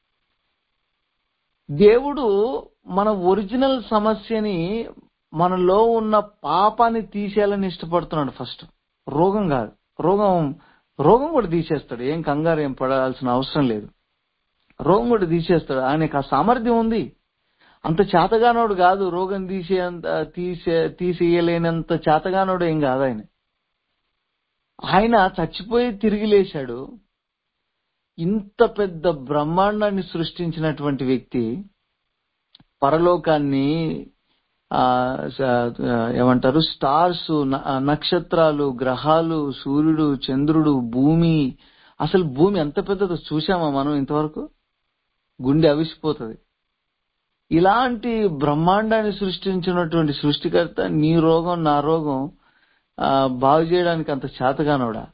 దేవుడు మన ఒరిజినల్ సమస్యని మనలో ఉన్న పాపాన్ని తీసేయాలని ఇష్టపడుతున్నాడు ఫస్ట్ రోగం కాదు రోగం రోగం కూడా తీసేస్తాడు ఏం కంగారు ఏం పడాల్సిన అవసరం లేదు రోగం కూడా తీసేస్తాడు ఆయనకు ఆ సామర్థ్యం ఉంది అంత చేతగానోడు కాదు రోగం తీసేంత తీసే తీసేయలేనంత చేతగానోడు ఏం కాదు ఆయన ఆయన చచ్చిపోయి తిరిగి లేచాడు ఇంత పెద్ద బ్రహ్మాండాన్ని సృష్టించినటువంటి వ్యక్తి పరలోకాన్ని ఆ, స- ఆ, ఏమంటారు స్టార్స్ న- ఆ, నక్షత్రాలు గ్రహాలు సూర్యుడు చంద్రుడు భూమి అసలు భూమి ఎంత పెద్దదో చూసామా మనం ఇంతవరకు గుండె అవిసిపోతుంది ఇలాంటి బ్రహ్మాండాన్ని సృష్టించినటువంటి సృష్టికర్త నీ రోగం నా రోగం ఆ, బాగు చేయడానికి అంత చేతగానోడా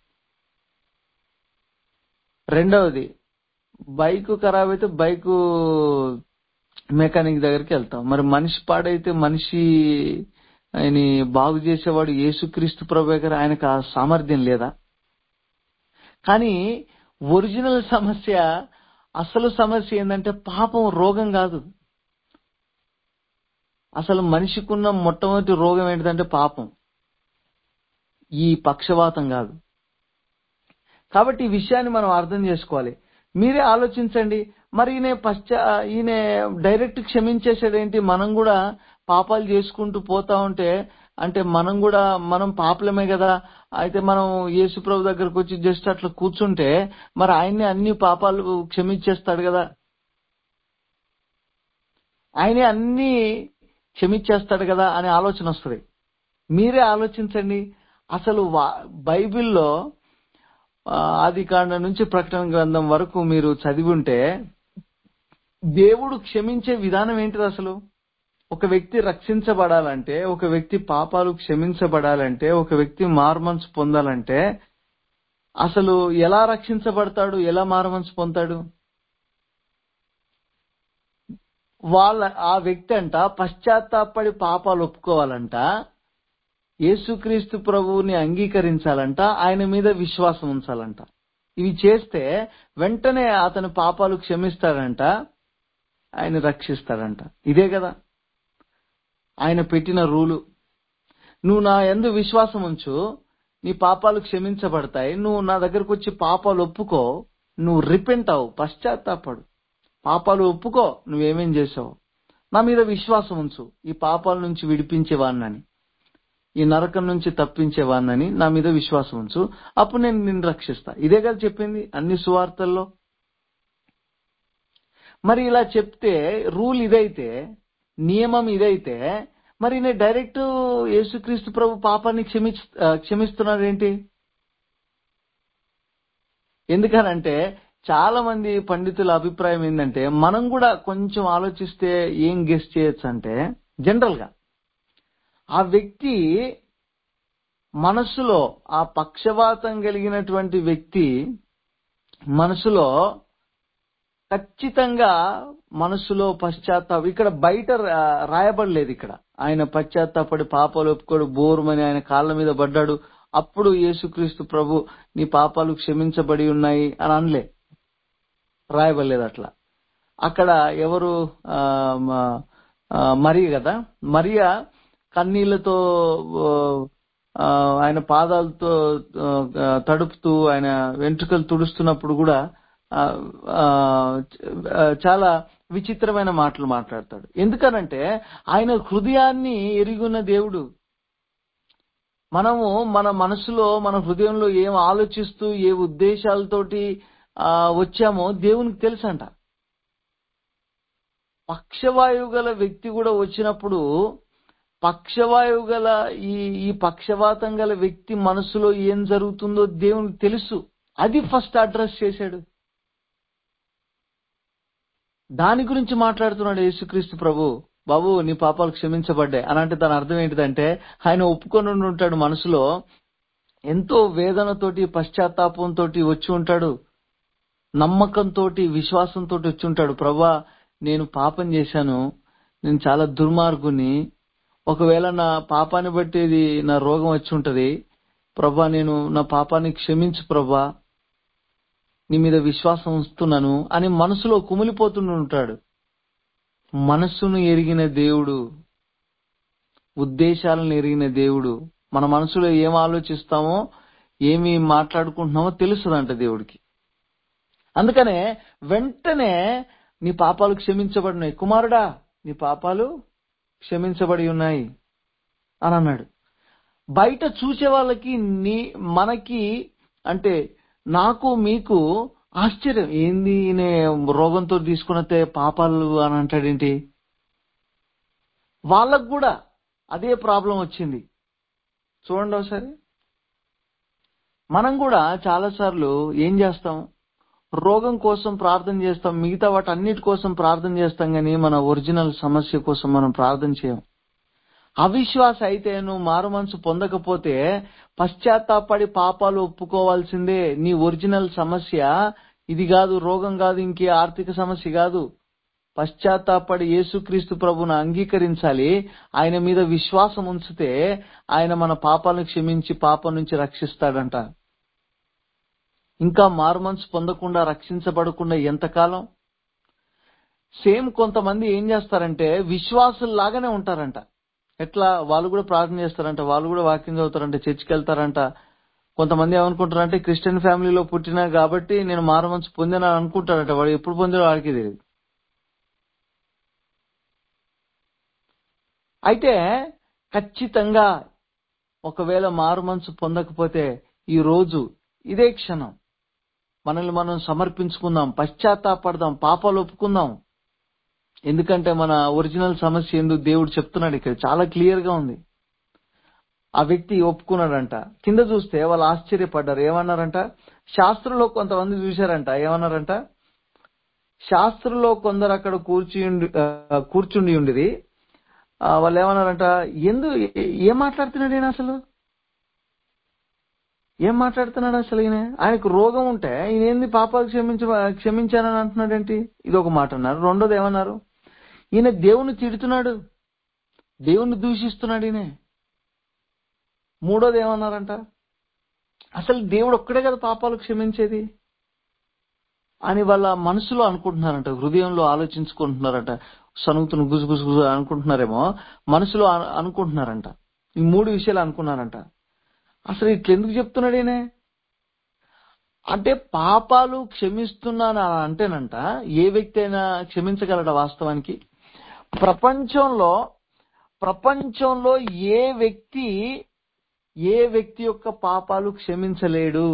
రెండవది బైక్ ఖరాబ్ అయితే బైక్ మెకానిక్ దగ్గరికి వెళ్తాం మరి మనిషి పాడైతే మనిషి ఆయన బాగు చేసేవాడు యేసుక్రీస్తు ప్రభు దగ్గర ఆయనకు ఆ సామర్థ్యం లేదా కానీ ఒరిజినల్ సమస్య అసలు సమస్య ఏంటంటే పాపం రోగం కాదు అసలు మనిషికున్న మొట్టమొదటి రోగం ఏంటిదంటే పాపం ఈ పక్షవాతం కాదు కాబట్టి ఈ విషయాన్ని మనం అర్థం చేసుకోవాలి మీరే ఆలోచించండి మరి ఈయన పశ్చా ఈయన డైరెక్ట్ క్షమించేసేదేంటి మనం కూడా పాపాలు చేసుకుంటూ పోతా ఉంటే అంటే మనం కూడా మనం పాపలమే కదా అయితే మనం యేసుప్రభు దగ్గరకు వచ్చి జస్ట్ అట్లా కూర్చుంటే మరి ఆయన్ని అన్ని పాపాలు క్షమించేస్తాడు కదా ఆయనే అన్ని క్షమించేస్తాడు కదా అనే ఆలోచన వస్తుంది మీరే ఆలోచించండి అసలు వా- బైబిల్లో ఆ, ఆది కాండ నుంచి ప్రకటన గ్రంథం వరకు మీరు చదివి ఉంటే దేవుడు క్షమించే విధానం ఏంటిది అసలు ఒక వ్యక్తి రక్షించబడాలంటే ఒక వ్యక్తి పాపాలు క్షమించబడాలంటే ఒక వ్యక్తి మార్మన్స్ పొందాలంటే అసలు ఎలా రక్షించబడతాడు ఎలా మారమనసు పొందుతాడు వాళ్ళ ఆ వ్యక్తి అంట పశ్చాత్తాపడి పాపాలు ఒప్పుకోవాలంట యేసుక్రీస్తు ప్రభువుని అంగీకరించాలంట ఆయన మీద విశ్వాసం ఉంచాలంట ఇవి చేస్తే వెంటనే అతని పాపాలు క్షమిస్తాడంట ఆయన రక్షిస్తాడంట ఇదే కదా ఆయన పెట్టిన రూలు నువ్వు నా ఎందు విశ్వాసం ఉంచు నీ పాపాలు క్షమించబడతాయి నువ్వు నా దగ్గరకు వచ్చి పాపాలు ఒప్పుకో నువ్వు రిపెంట్ అవు పశ్చాత్తాపడు పాపాలు ఒప్పుకో నువ్వేమేం చేసావు నా మీద విశ్వాసం ఉంచు ఈ పాపాల నుంచి విడిపించేవాడినని ఈ నరకం నుంచి తప్పించేవాడినని నా మీద విశ్వాసం ఉంచు అప్పుడు నేను నిన్ను రక్షిస్తా ఇదే కదా చెప్పింది అన్ని సువార్తల్లో మరి ఇలా చెప్తే రూల్ ఇదైతే నియమం ఇదైతే మరి నేను డైరెక్ట్ యేసుక్రీస్తు ప్రభు పాపాన్ని క్షమి క్షమిస్తున్నాడు ఏంటి ఎందుకనంటే చాలా మంది పండితుల అభిప్రాయం ఏంటంటే మనం కూడా కొంచెం ఆలోచిస్తే ఏం గెస్ట్ చేయొచ్చు అంటే జనరల్ గా ఆ వ్యక్తి మనసులో ఆ పక్షవాతం కలిగినటువంటి వ్యక్తి మనసులో ఖచ్చితంగా మనసులో పశ్చాత్తాపం ఇక్కడ బయట రా- రాయబడలేదు ఇక్కడ ఆయన పశ్చాత్తాపడి పాపాలు ఒప్పుకోడు బోరుమని ఆయన కాళ్ళ మీద పడ్డాడు అప్పుడు యేసుక్రీస్తు ప్రభు నీ పాపాలు క్షమించబడి ఉన్నాయి అని అనలే రాయబడలేదు అట్లా అక్కడ ఎవరు ఆ, మ- ఆ, మరియ కదా మరియ కన్నీళ్లతో ఆ, ఆయన పాదాలతో ఆ, తడుపుతూ ఆయన వెంట్రుకలు తుడుస్తున్నప్పుడు కూడా ఆ, ఆ, ఆ, చాలా విచిత్రమైన మాటలు మాట్లాడతాడు ఎందుకనంటే ఆయన హృదయాన్ని ఎరిగున్న దేవుడు మనము మన మనసులో మన హృదయంలో ఏం ఆలోచిస్తూ ఏ ఉద్దేశాలతోటి ఆ, వచ్చామో దేవునికి తెలుసంట పక్షవాయువు గల వ్యక్తి కూడా వచ్చినప్పుడు పక్షవాయువు గల ఈ ఈ పక్షవాతం గల వ్యక్తి మనసులో ఏం జరుగుతుందో దేవునికి తెలుసు అది ఫస్ట్ అడ్రస్ చేశాడు దాని గురించి మాట్లాడుతున్నాడు యేసుక్రీస్తు ప్రభు బాబు నీ పాపాలు క్షమించబడ్డాయి అని అంటే దాని అర్థం ఏంటిదంటే ఆయన ఒప్పుకొని ఉండి ఉంటాడు మనసులో ఎంతో వేదనతోటి పశ్చాత్తాపంతో వచ్చి ఉంటాడు నమ్మకంతో విశ్వాసంతో వచ్చి ఉంటాడు ప్రభా నేను పాపం చేశాను నేను చాలా దుర్మార్గుని ఒకవేళ నా పాపాన్ని బట్టి ఇది నా రోగం వచ్చి ఉంటది ప్రభా నేను నా పాపాన్ని క్షమించు ప్రభా నీ మీద విశ్వాసం ఉంచుతున్నాను అని మనసులో కుమిలిపోతుండి ఉంటాడు మనస్సును ఎరిగిన దేవుడు ఉద్దేశాలను ఎరిగిన దేవుడు మన మనసులో ఏం ఆలోచిస్తామో ఏమి మాట్లాడుకుంటున్నామో తెలుస్తుందంట దేవుడికి అందుకనే వెంటనే నీ పాపాలు క్షమించబడినాయి కుమారుడా నీ పాపాలు క్షమించబడి ఉన్నాయి అని అన్నాడు బయట చూసే వాళ్ళకి నీ మనకి అంటే నాకు మీకు ఆశ్చర్యం ఏంది ఈయన రోగంతో తీసుకున్నతే పాపాలు అని అంటాడేంటి వాళ్ళకు కూడా అదే ప్రాబ్లం వచ్చింది చూడండి ఒకసారి మనం కూడా చాలాసార్లు ఏం చేస్తాం రోగం కోసం ప్రార్థన చేస్తాం మిగతా వాటి అన్నిటి కోసం ప్రార్థన చేస్తాం కానీ మన ఒరిజినల్ సమస్య కోసం మనం ప్రార్థన చేయం అవిశ్వాస అయితే నువ్వు మారు మనసు పొందకపోతే పశ్చాత్తాపడి పాపాలు ఒప్పుకోవాల్సిందే నీ ఒరిజినల్ సమస్య ఇది కాదు రోగం కాదు ఇంకే ఆర్థిక సమస్య కాదు పశ్చాత్తాపడి యేసుక్రీస్తు ప్రభును అంగీకరించాలి ఆయన మీద విశ్వాసం ఉంచితే ఆయన మన పాపాలను క్షమించి పాపం నుంచి రక్షిస్తాడంట ఇంకా మారుమనసు పొందకుండా రక్షించబడకుండా ఎంతకాలం సేమ్ కొంతమంది ఏం చేస్తారంటే విశ్వాసుల్లాగానే ఉంటారంట ఎట్లా వాళ్ళు కూడా ప్రార్థన చేస్తారంట వాళ్ళు కూడా వాక్యం చదువుతారంట చర్చికి వెళ్తారంట కొంతమంది ఏమనుకుంటారంటే క్రిస్టియన్ ఫ్యామిలీలో పుట్టినా కాబట్టి నేను మారుమనసు పొందినా అనుకుంటారంట వాడు ఎప్పుడు పొందినా వాడికి తెలియదు అయితే ఖచ్చితంగా ఒకవేళ మారు మనసు పొందకపోతే ఈ రోజు ఇదే క్షణం మనల్ని మనం సమర్పించుకుందాం పశ్చాత్తాపడదాం పాపాలు ఒప్పుకుందాం ఎందుకంటే మన ఒరిజినల్ సమస్య ఏందో దేవుడు చెప్తున్నాడు ఇక్కడ చాలా క్లియర్ గా ఉంది ఆ వ్యక్తి ఒప్పుకున్నాడంట కింద చూస్తే వాళ్ళు ఆశ్చర్యపడ్డారు ఏమన్నారంట శాస్త్రంలో కొంతమంది చూశారంట ఏమన్నారంట శాస్త్రంలో కొందరు అక్కడ కూర్చుండి ఆ, కూర్చుండి ఉండిరి ఆ, వాళ్ళు ఏమన్నారంట ఎందు ఏ- ఏం మాట్లాడుతున్నాడు ఈయన అసలు ఏం మాట్లాడుతున్నాడు అసలు ఈయన ఆయనకు రోగం ఉంటే ఈయన ఏంది పాపాలు క్షమించ క్షమించానని అంటున్నాడేంటి ఇది ఒక మాట అన్నారు రెండోది ఏమన్నారు ఈయన దేవుని తిడుతున్నాడు దేవుని దూషిస్తున్నాడు ఈయన మూడోది ఏమన్నారంట అసలు దేవుడు ఒక్కడే కదా పాపాలు క్షమించేది అని వాళ్ళ మనసులో అనుకుంటున్నారంట హృదయంలో ఆలోచించుకుంటున్నారంట సనుగుతున్న గుజు గుజు గుజు అనుకుంటున్నారేమో మనసులో అను- అనుకుంటున్నారంట ఈ మూడు విషయాలు అనుకున్నారంట అసలు ఇట్లా ఎందుకు చెప్తున్నాడు ఈయన అంటే పాపాలు క్షమిస్తున్నాను అని అంటేనంట ఏ వ్యక్తి అయినా క్షమించగలడా వాస్తవానికి ప్రపంచంలో ప్రపంచంలో ఏ వ్యక్తి ఏ వ్యక్తి యొక్క పాపాలు క్షమించలేడు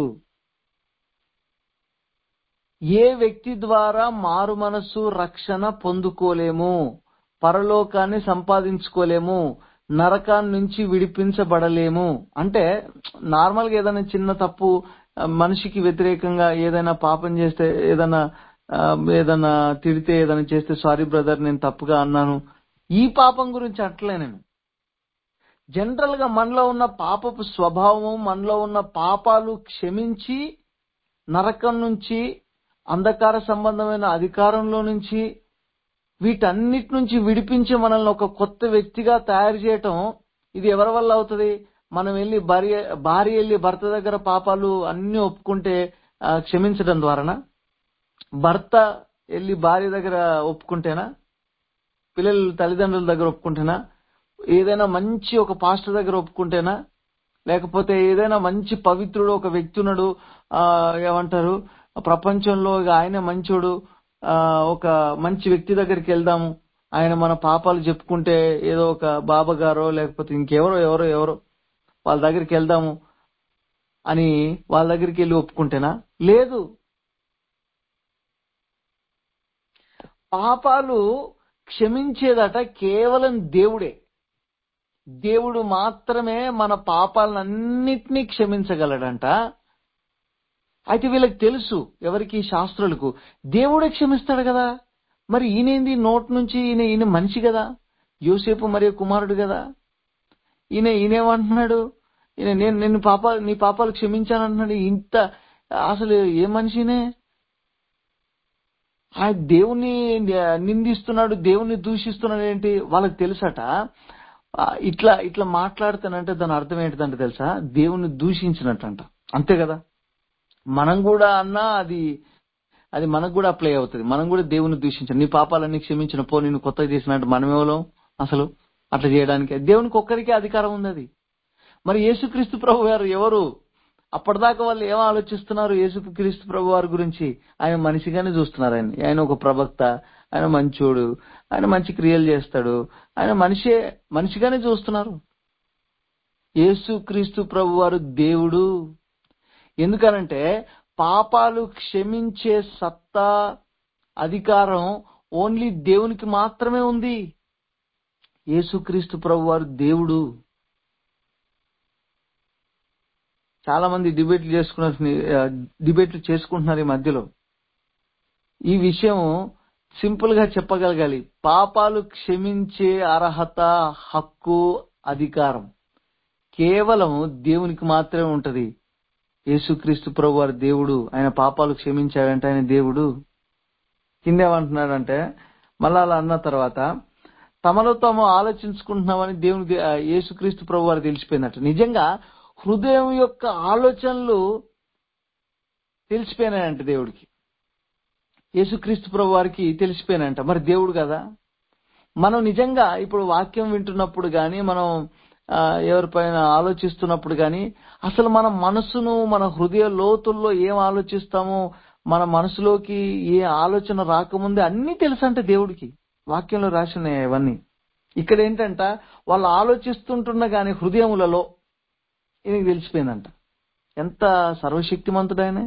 ఏ వ్యక్తి ద్వారా మారు మనసు రక్షణ పొందుకోలేము పరలోకాన్ని సంపాదించుకోలేము నరకాన్ని నుంచి విడిపించబడలేము అంటే నార్మల్ గా ఏదైనా చిన్న తప్పు ఆ, మనిషికి వ్యతిరేకంగా ఏదైనా పాపం చేస్తే ఏదైనా ఆ, ఏదైనా తిడితే ఏదైనా చేస్తే సారీ బ్రదర్ నేను తప్పుగా అన్నాను ఈ పాపం గురించి అట్లే నేను జనరల్ గా మనలో ఉన్న పాపపు స్వభావం మనలో ఉన్న పాపాలు క్షమించి నరకం నుంచి అంధకార సంబంధమైన అధికారంలో నుంచి వీటన్నిటి నుంచి విడిపించి మనల్ని ఒక కొత్త వ్యక్తిగా తయారు చేయటం ఇది ఎవరి వల్ల అవుతుంది మనం వెళ్ళి భార్య భార్య వెళ్ళి భర్త దగ్గర పాపాలు అన్ని ఒప్పుకుంటే ఆ, క్షమించడం ద్వారానా భర్త వెళ్ళి భార్య దగ్గర ఒప్పుకుంటేనా పిల్లలు తల్లిదండ్రుల దగ్గర ఒప్పుకుంటేనా ఏదైనా మంచి ఒక పాస్టర్ దగ్గర ఒప్పుకుంటేనా లేకపోతే ఏదైనా మంచి పవిత్రుడు ఒక వ్యక్తి ఉన్నాడు ఆ, ఏమంటారు ప్రపంచంలో ఇక ఆయన మంచోడు ఆ, ఒక మంచి వ్యక్తి దగ్గరికి వెళ్దాము ఆయన మన పాపాలు చెప్పుకుంటే ఏదో ఒక బాబా గారో లేకపోతే ఇంకెవరో ఎవరో ఎవరో వాళ్ళ దగ్గరికి వెళ్దాము అని వాళ్ళ దగ్గరికి వెళ్ళి ఒప్పుకుంటేనా లేదు పాపాలు క్షమించేదట కేవలం దేవుడే దేవుడు మాత్రమే మన పాపాలన్నిటినీ క్షమించగలడంట అయితే వీళ్ళకి తెలుసు ఎవరికి శాస్త్రులకు దేవుడే క్షమిస్తాడు కదా మరి ఈయనేంది నోట్ నుంచి ఈయన ఈయన మనిషి కదా యోసేపు మరియు కుమారుడు కదా ఈయన ఈయనేమంటున్నాడు ఈయన నేను నేను పాపాలు నీ పాపాలు క్షమించానంటున్నాడు ఇంత అసలు ఏ మనిషినే ఆ దేవుని నిందిస్తున్నాడు దేవుని దూషిస్తున్నాడు ఏంటి వాళ్ళకి తెలుసట ఆ, ఇట్లా ఇట్లా మాట్లాడుతానంటే దాని అర్థం ఏంటిదంటే తెలుసా దేవుని దూషించినట్టంట అంతే కదా మనం కూడా అన్నా అది అది మనకు కూడా అప్లై అవుతుంది మనం కూడా దేవుని దూషించాం నీ పాపాలన్నీ క్షమించిన పో నేను కొత్తగా చేసినట్టు మనం ఎవరం అసలు అట్లా చేయడానికి దేవునికి ఒక్కరికే అధికారం ఉంది అది మరి యేసుక్రీస్తు ప్రభు గారు ఎవరు అప్పటిదాకా వాళ్ళు ఏం ఆలోచిస్తున్నారు యేసుక్రీస్తు ప్రభు వారి గురించి ఆయన మనిషిగానే చూస్తున్నారు ఆయన ఆయన ఒక ప్రవక్త ఆయన మంచోడు ఆయన మంచి క్రియలు చేస్తాడు ఆయన మనిషే మనిషిగానే చూస్తున్నారు యేసుక్రీస్తు ప్రభు వారు దేవుడు ఎందుకనంటే పాపాలు క్షమించే సత్తా అధికారం ఓన్లీ దేవునికి మాత్రమే ఉంది యేసుక్రీస్తు ప్రభు వారు దేవుడు చాలా మంది డిబేట్లు చేసుకున్నారు డిబేట్లు చేసుకుంటున్నారు ఈ మధ్యలో ఈ విషయం సింపుల్ గా చెప్పగలగాలి పాపాలు క్షమించే అర్హత హక్కు అధికారం కేవలం దేవునికి మాత్రమే ఉంటది యేసుక్రీస్తు ప్రభు వారి దేవుడు ఆయన పాపాలు క్షమించాడంటే ఆయన దేవుడు కిందేమంటున్నాడంటే మళ్ళా అలా అన్న తర్వాత తమలో తాము ఆలోచించుకుంటున్నామని దేవుని దే- ఆ, యేసుక్రీస్తు ప్రభు వారు తెలిసిపోయిందట నిజంగా హృదయం యొక్క ఆలోచనలు తెలిసిపోయినాయంట దేవుడికి యేసుక్రీస్తు ప్రభు వారికి తెలిసిపోయినాయంట మరి దేవుడు కదా మనం నిజంగా ఇప్పుడు వాక్యం వింటున్నప్పుడు గాని మనం ఆ, ఎవరిపైన ఆలోచిస్తున్నప్పుడు గాని అసలు మన మనసును మన హృదయ లోతుల్లో ఏం ఆలోచిస్తామో మన మనసులోకి ఏ ఆలోచన రాకముందే అన్ని తెలుసంటే దేవుడికి వాక్యంలో రాసినాయి ఇవన్నీ ఇక్కడ ఏంటంట వాళ్ళు ఆలోచిస్తుంటున్న గాని హృదయములలో ఈయనకి తెలిసిపోయిందంట ఎంత సర్వశక్తిమంతుడైన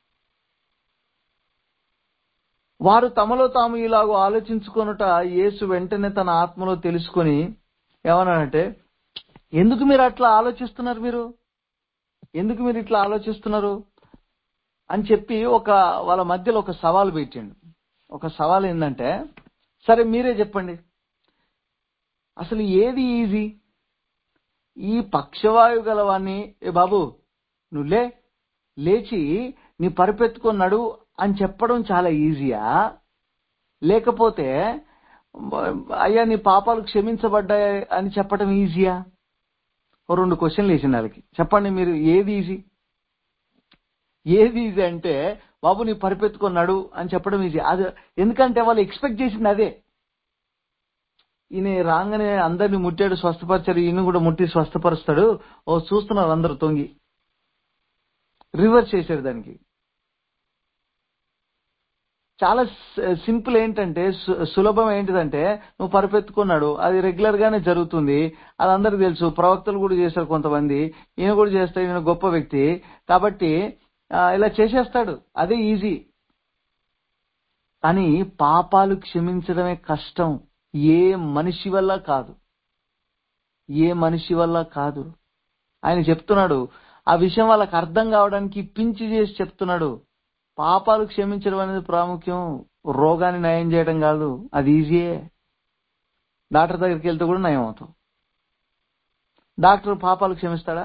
వారు తమలో తాము ఇలాగో ఆలోచించుకొనుట యేసు వెంటనే తన ఆత్మలో తెలుసుకొని ఏమన్నాడంటే ఎందుకు మీరు అట్లా ఆలోచిస్తున్నారు మీరు ఎందుకు మీరు ఇట్లా ఆలోచిస్తున్నారు అని చెప్పి ఒక వాళ్ళ మధ్యలో ఒక సవాల్ పెట్టిండు ఒక సవాల్ ఏంటంటే సరే మీరే చెప్పండి అసలు ఏది ఈజీ ఈ పక్షవాయు గలవాన్ని ఏ బాబు నువ్వు లే లేచి నీ పరిపెత్తుకొని నడు అని చెప్పడం చాలా ఈజీయా లేకపోతే అయ్యా నీ పాపాలు క్షమించబడ్డాయి అని చెప్పడం ఈజీయా ఓ రెండు క్వశ్చన్లు వేసింది వాళ్ళకి చెప్పండి మీరు ఏది ఈజీ ఏది ఈజీ అంటే బాబు నీ పరిపెత్తుకొని నడు అని చెప్పడం ఈజీ అది ఎందుకంటే వాళ్ళు ఎక్స్పెక్ట్ చేసింది అదే ఈయన రాగానే అందరిని ముట్టాడు స్వస్థపరిచాడు ఈయన కూడా ముట్టి స్వస్థపరుస్తాడు ఓ చూస్తున్నారు అందరు తొంగి రివర్స్ చేశాడు దానికి చాలా సింపుల్ ఏంటంటే సు- సులభం ఏంటిదంటే నువ్వు పరిపెత్తుకున్నాడు అది రెగ్యులర్ గానే జరుగుతుంది అది అందరికి తెలుసు ప్రవక్తలు కూడా చేశారు కొంతమంది ఈయన కూడా చేస్తాడు ఈయన గొప్ప వ్యక్తి కాబట్టి ఆ, ఇలా చేసేస్తాడు అదే ఈజీ కానీ పాపాలు క్షమించడమే కష్టం ఏ మనిషి వల్ల కాదు ఏ మనిషి వల్ల కాదు ఆయన చెప్తున్నాడు ఆ విషయం వాళ్ళకి అర్థం కావడానికి పించి చేసి చెప్తున్నాడు పాపాలు క్షమించడం అనేది ప్రాముఖ్యం రోగాన్ని నయం చేయడం కాదు అది ఈజీయే డాక్టర్ దగ్గరికి వెళ్తే కూడా నయం అవుతాం డాక్టర్ పాపాలు క్షమిస్తాడా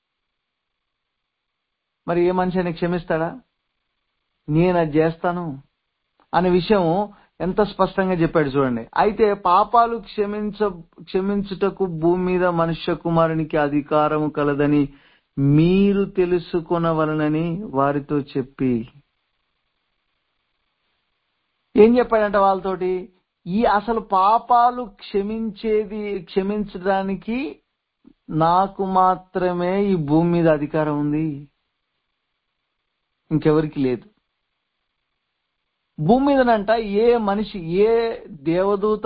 మరి ఏ మనిషి అయినా క్షమిస్తాడా నేను అది చేస్తాను అనే విషయం ఎంత స్పష్టంగా చెప్పాడు చూడండి అయితే పాపాలు క్షమించ క్షమించుటకు భూమి మీద మనుష్య కుమారునికి అధికారము కలదని మీరు తెలుసుకొనవలనని వారితో చెప్పి ఏం చెప్పాడంట వాళ్ళతోటి ఈ అసలు పాపాలు క్షమించేది క్షమించడానికి నాకు మాత్రమే ఈ భూమి మీద అధికారం ఉంది ఇంకెవరికి లేదు భూమి మీదనంట ఏ మనిషి ఏ దేవదూత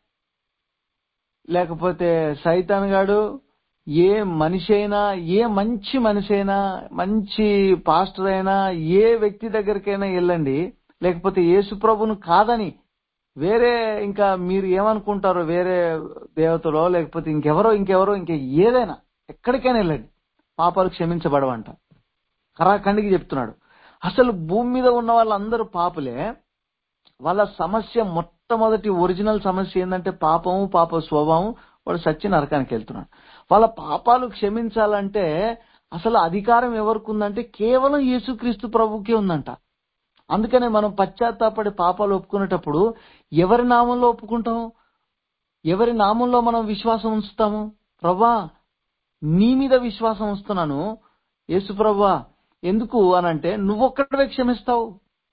లేకపోతే సైతాన్ గాడు ఏ మనిషి అయినా ఏ మంచి మనిషి అయినా మంచి పాస్టర్ అయినా ఏ వ్యక్తి దగ్గరికైనా వెళ్ళండి లేకపోతే యేసు ప్రభును కాదని వేరే ఇంకా మీరు ఏమనుకుంటారో వేరే దేవతలో లేకపోతే ఇంకెవరో ఇంకెవరో ఇంక ఏదైనా ఎక్కడికైనా వెళ్ళండి పాపాలు క్షమించబడవంట కరాఖండికి చెప్తున్నాడు అసలు భూమి మీద ఉన్న వాళ్ళందరూ పాపులే వాళ్ళ సమస్య మొట్టమొదటి ఒరిజినల్ సమస్య ఏంటంటే పాపము పాప స్వభావం వాడు సచ్చి నరకానికి వెళ్తున్నాడు వాళ్ళ పాపాలు క్షమించాలంటే అసలు అధికారం ఎవరికి ఉందంటే కేవలం యేసుక్రీస్తు ప్రభుకే ఉందంట అందుకనే మనం పశ్చాత్తాపడి పాపాలు ఒప్పుకునేటప్పుడు ఎవరి నామంలో ఒప్పుకుంటాం ఎవరి నామంలో మనం విశ్వాసం ఉంచుతాము ప్రభా నీ మీద విశ్వాసం ఉంచుతున్నాను యేసు ప్రభా ఎందుకు అనంటే నువ్వొక్కడవే క్షమిస్తావు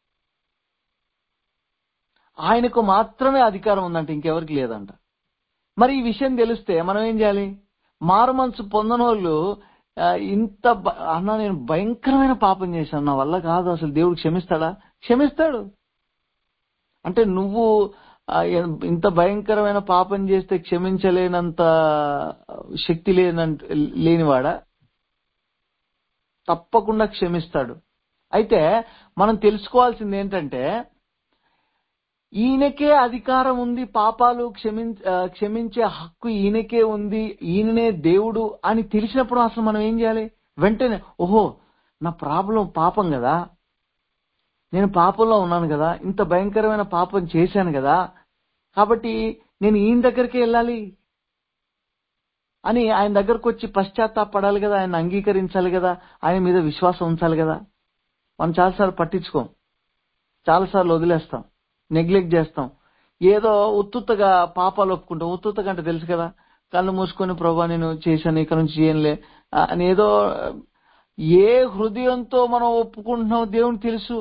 ఆయనకు మాత్రమే అధికారం ఉందంట ఇంకెవరికి లేదంట మరి ఈ విషయం తెలిస్తే మనం ఏం చేయాలి మారు మనసు పొందనోళ్ళు ఆ, ఇంత బ- అన్న నేను భయంకరమైన పాపం చేశాను నా వల్ల కాదు అసలు దేవుడు క్షమిస్తాడా క్షమిస్తాడు అంటే నువ్వు ఆ, ఎ- ఇంత భయంకరమైన పాపం చేస్తే క్షమించలేనంత శక్తి లేనంత లేనివాడా తప్పకుండా క్షమిస్తాడు అయితే మనం తెలుసుకోవాల్సింది ఏంటంటే ఈయనకే అధికారం ఉంది పాపాలు క్షమించ ఆ, క్షమించే హక్కు ఈయనకే ఉంది ఈయననే దేవుడు అని తెలిసినప్పుడు అసలు మనం ఏం చేయాలి వెంటనే ఓహో నా ప్రాబ్లం పాపం కదా నేను పాపంలో ఉన్నాను కదా ఇంత భయంకరమైన పాపం చేశాను కదా కాబట్టి నేను ఈయన దగ్గరికి వెళ్ళాలి అని ఆయన దగ్గరకు వచ్చి పశ్చాత్తాపడాలి కదా ఆయన అంగీకరించాలి కదా ఆయన మీద విశ్వాసం ఉంచాలి కదా మనం చాలాసార్లు పట్టించుకోం చాలాసార్లు వదిలేస్తాం నెగ్లెక్ట్ చేస్తాం ఏదో ఉత్తుత్తగా పాపాలు ఒప్పుకుంటాం ఉత్తుత్తగా అంటే తెలుసు కదా కళ్ళు మూసుకొని ప్రభా నేను చేశాను ఇక నుంచి చేయనులే ఆ, అని ఏదో ఏ హృదయంతో మనం ఒప్పుకుంటున్నాం దేవుని తెలుసు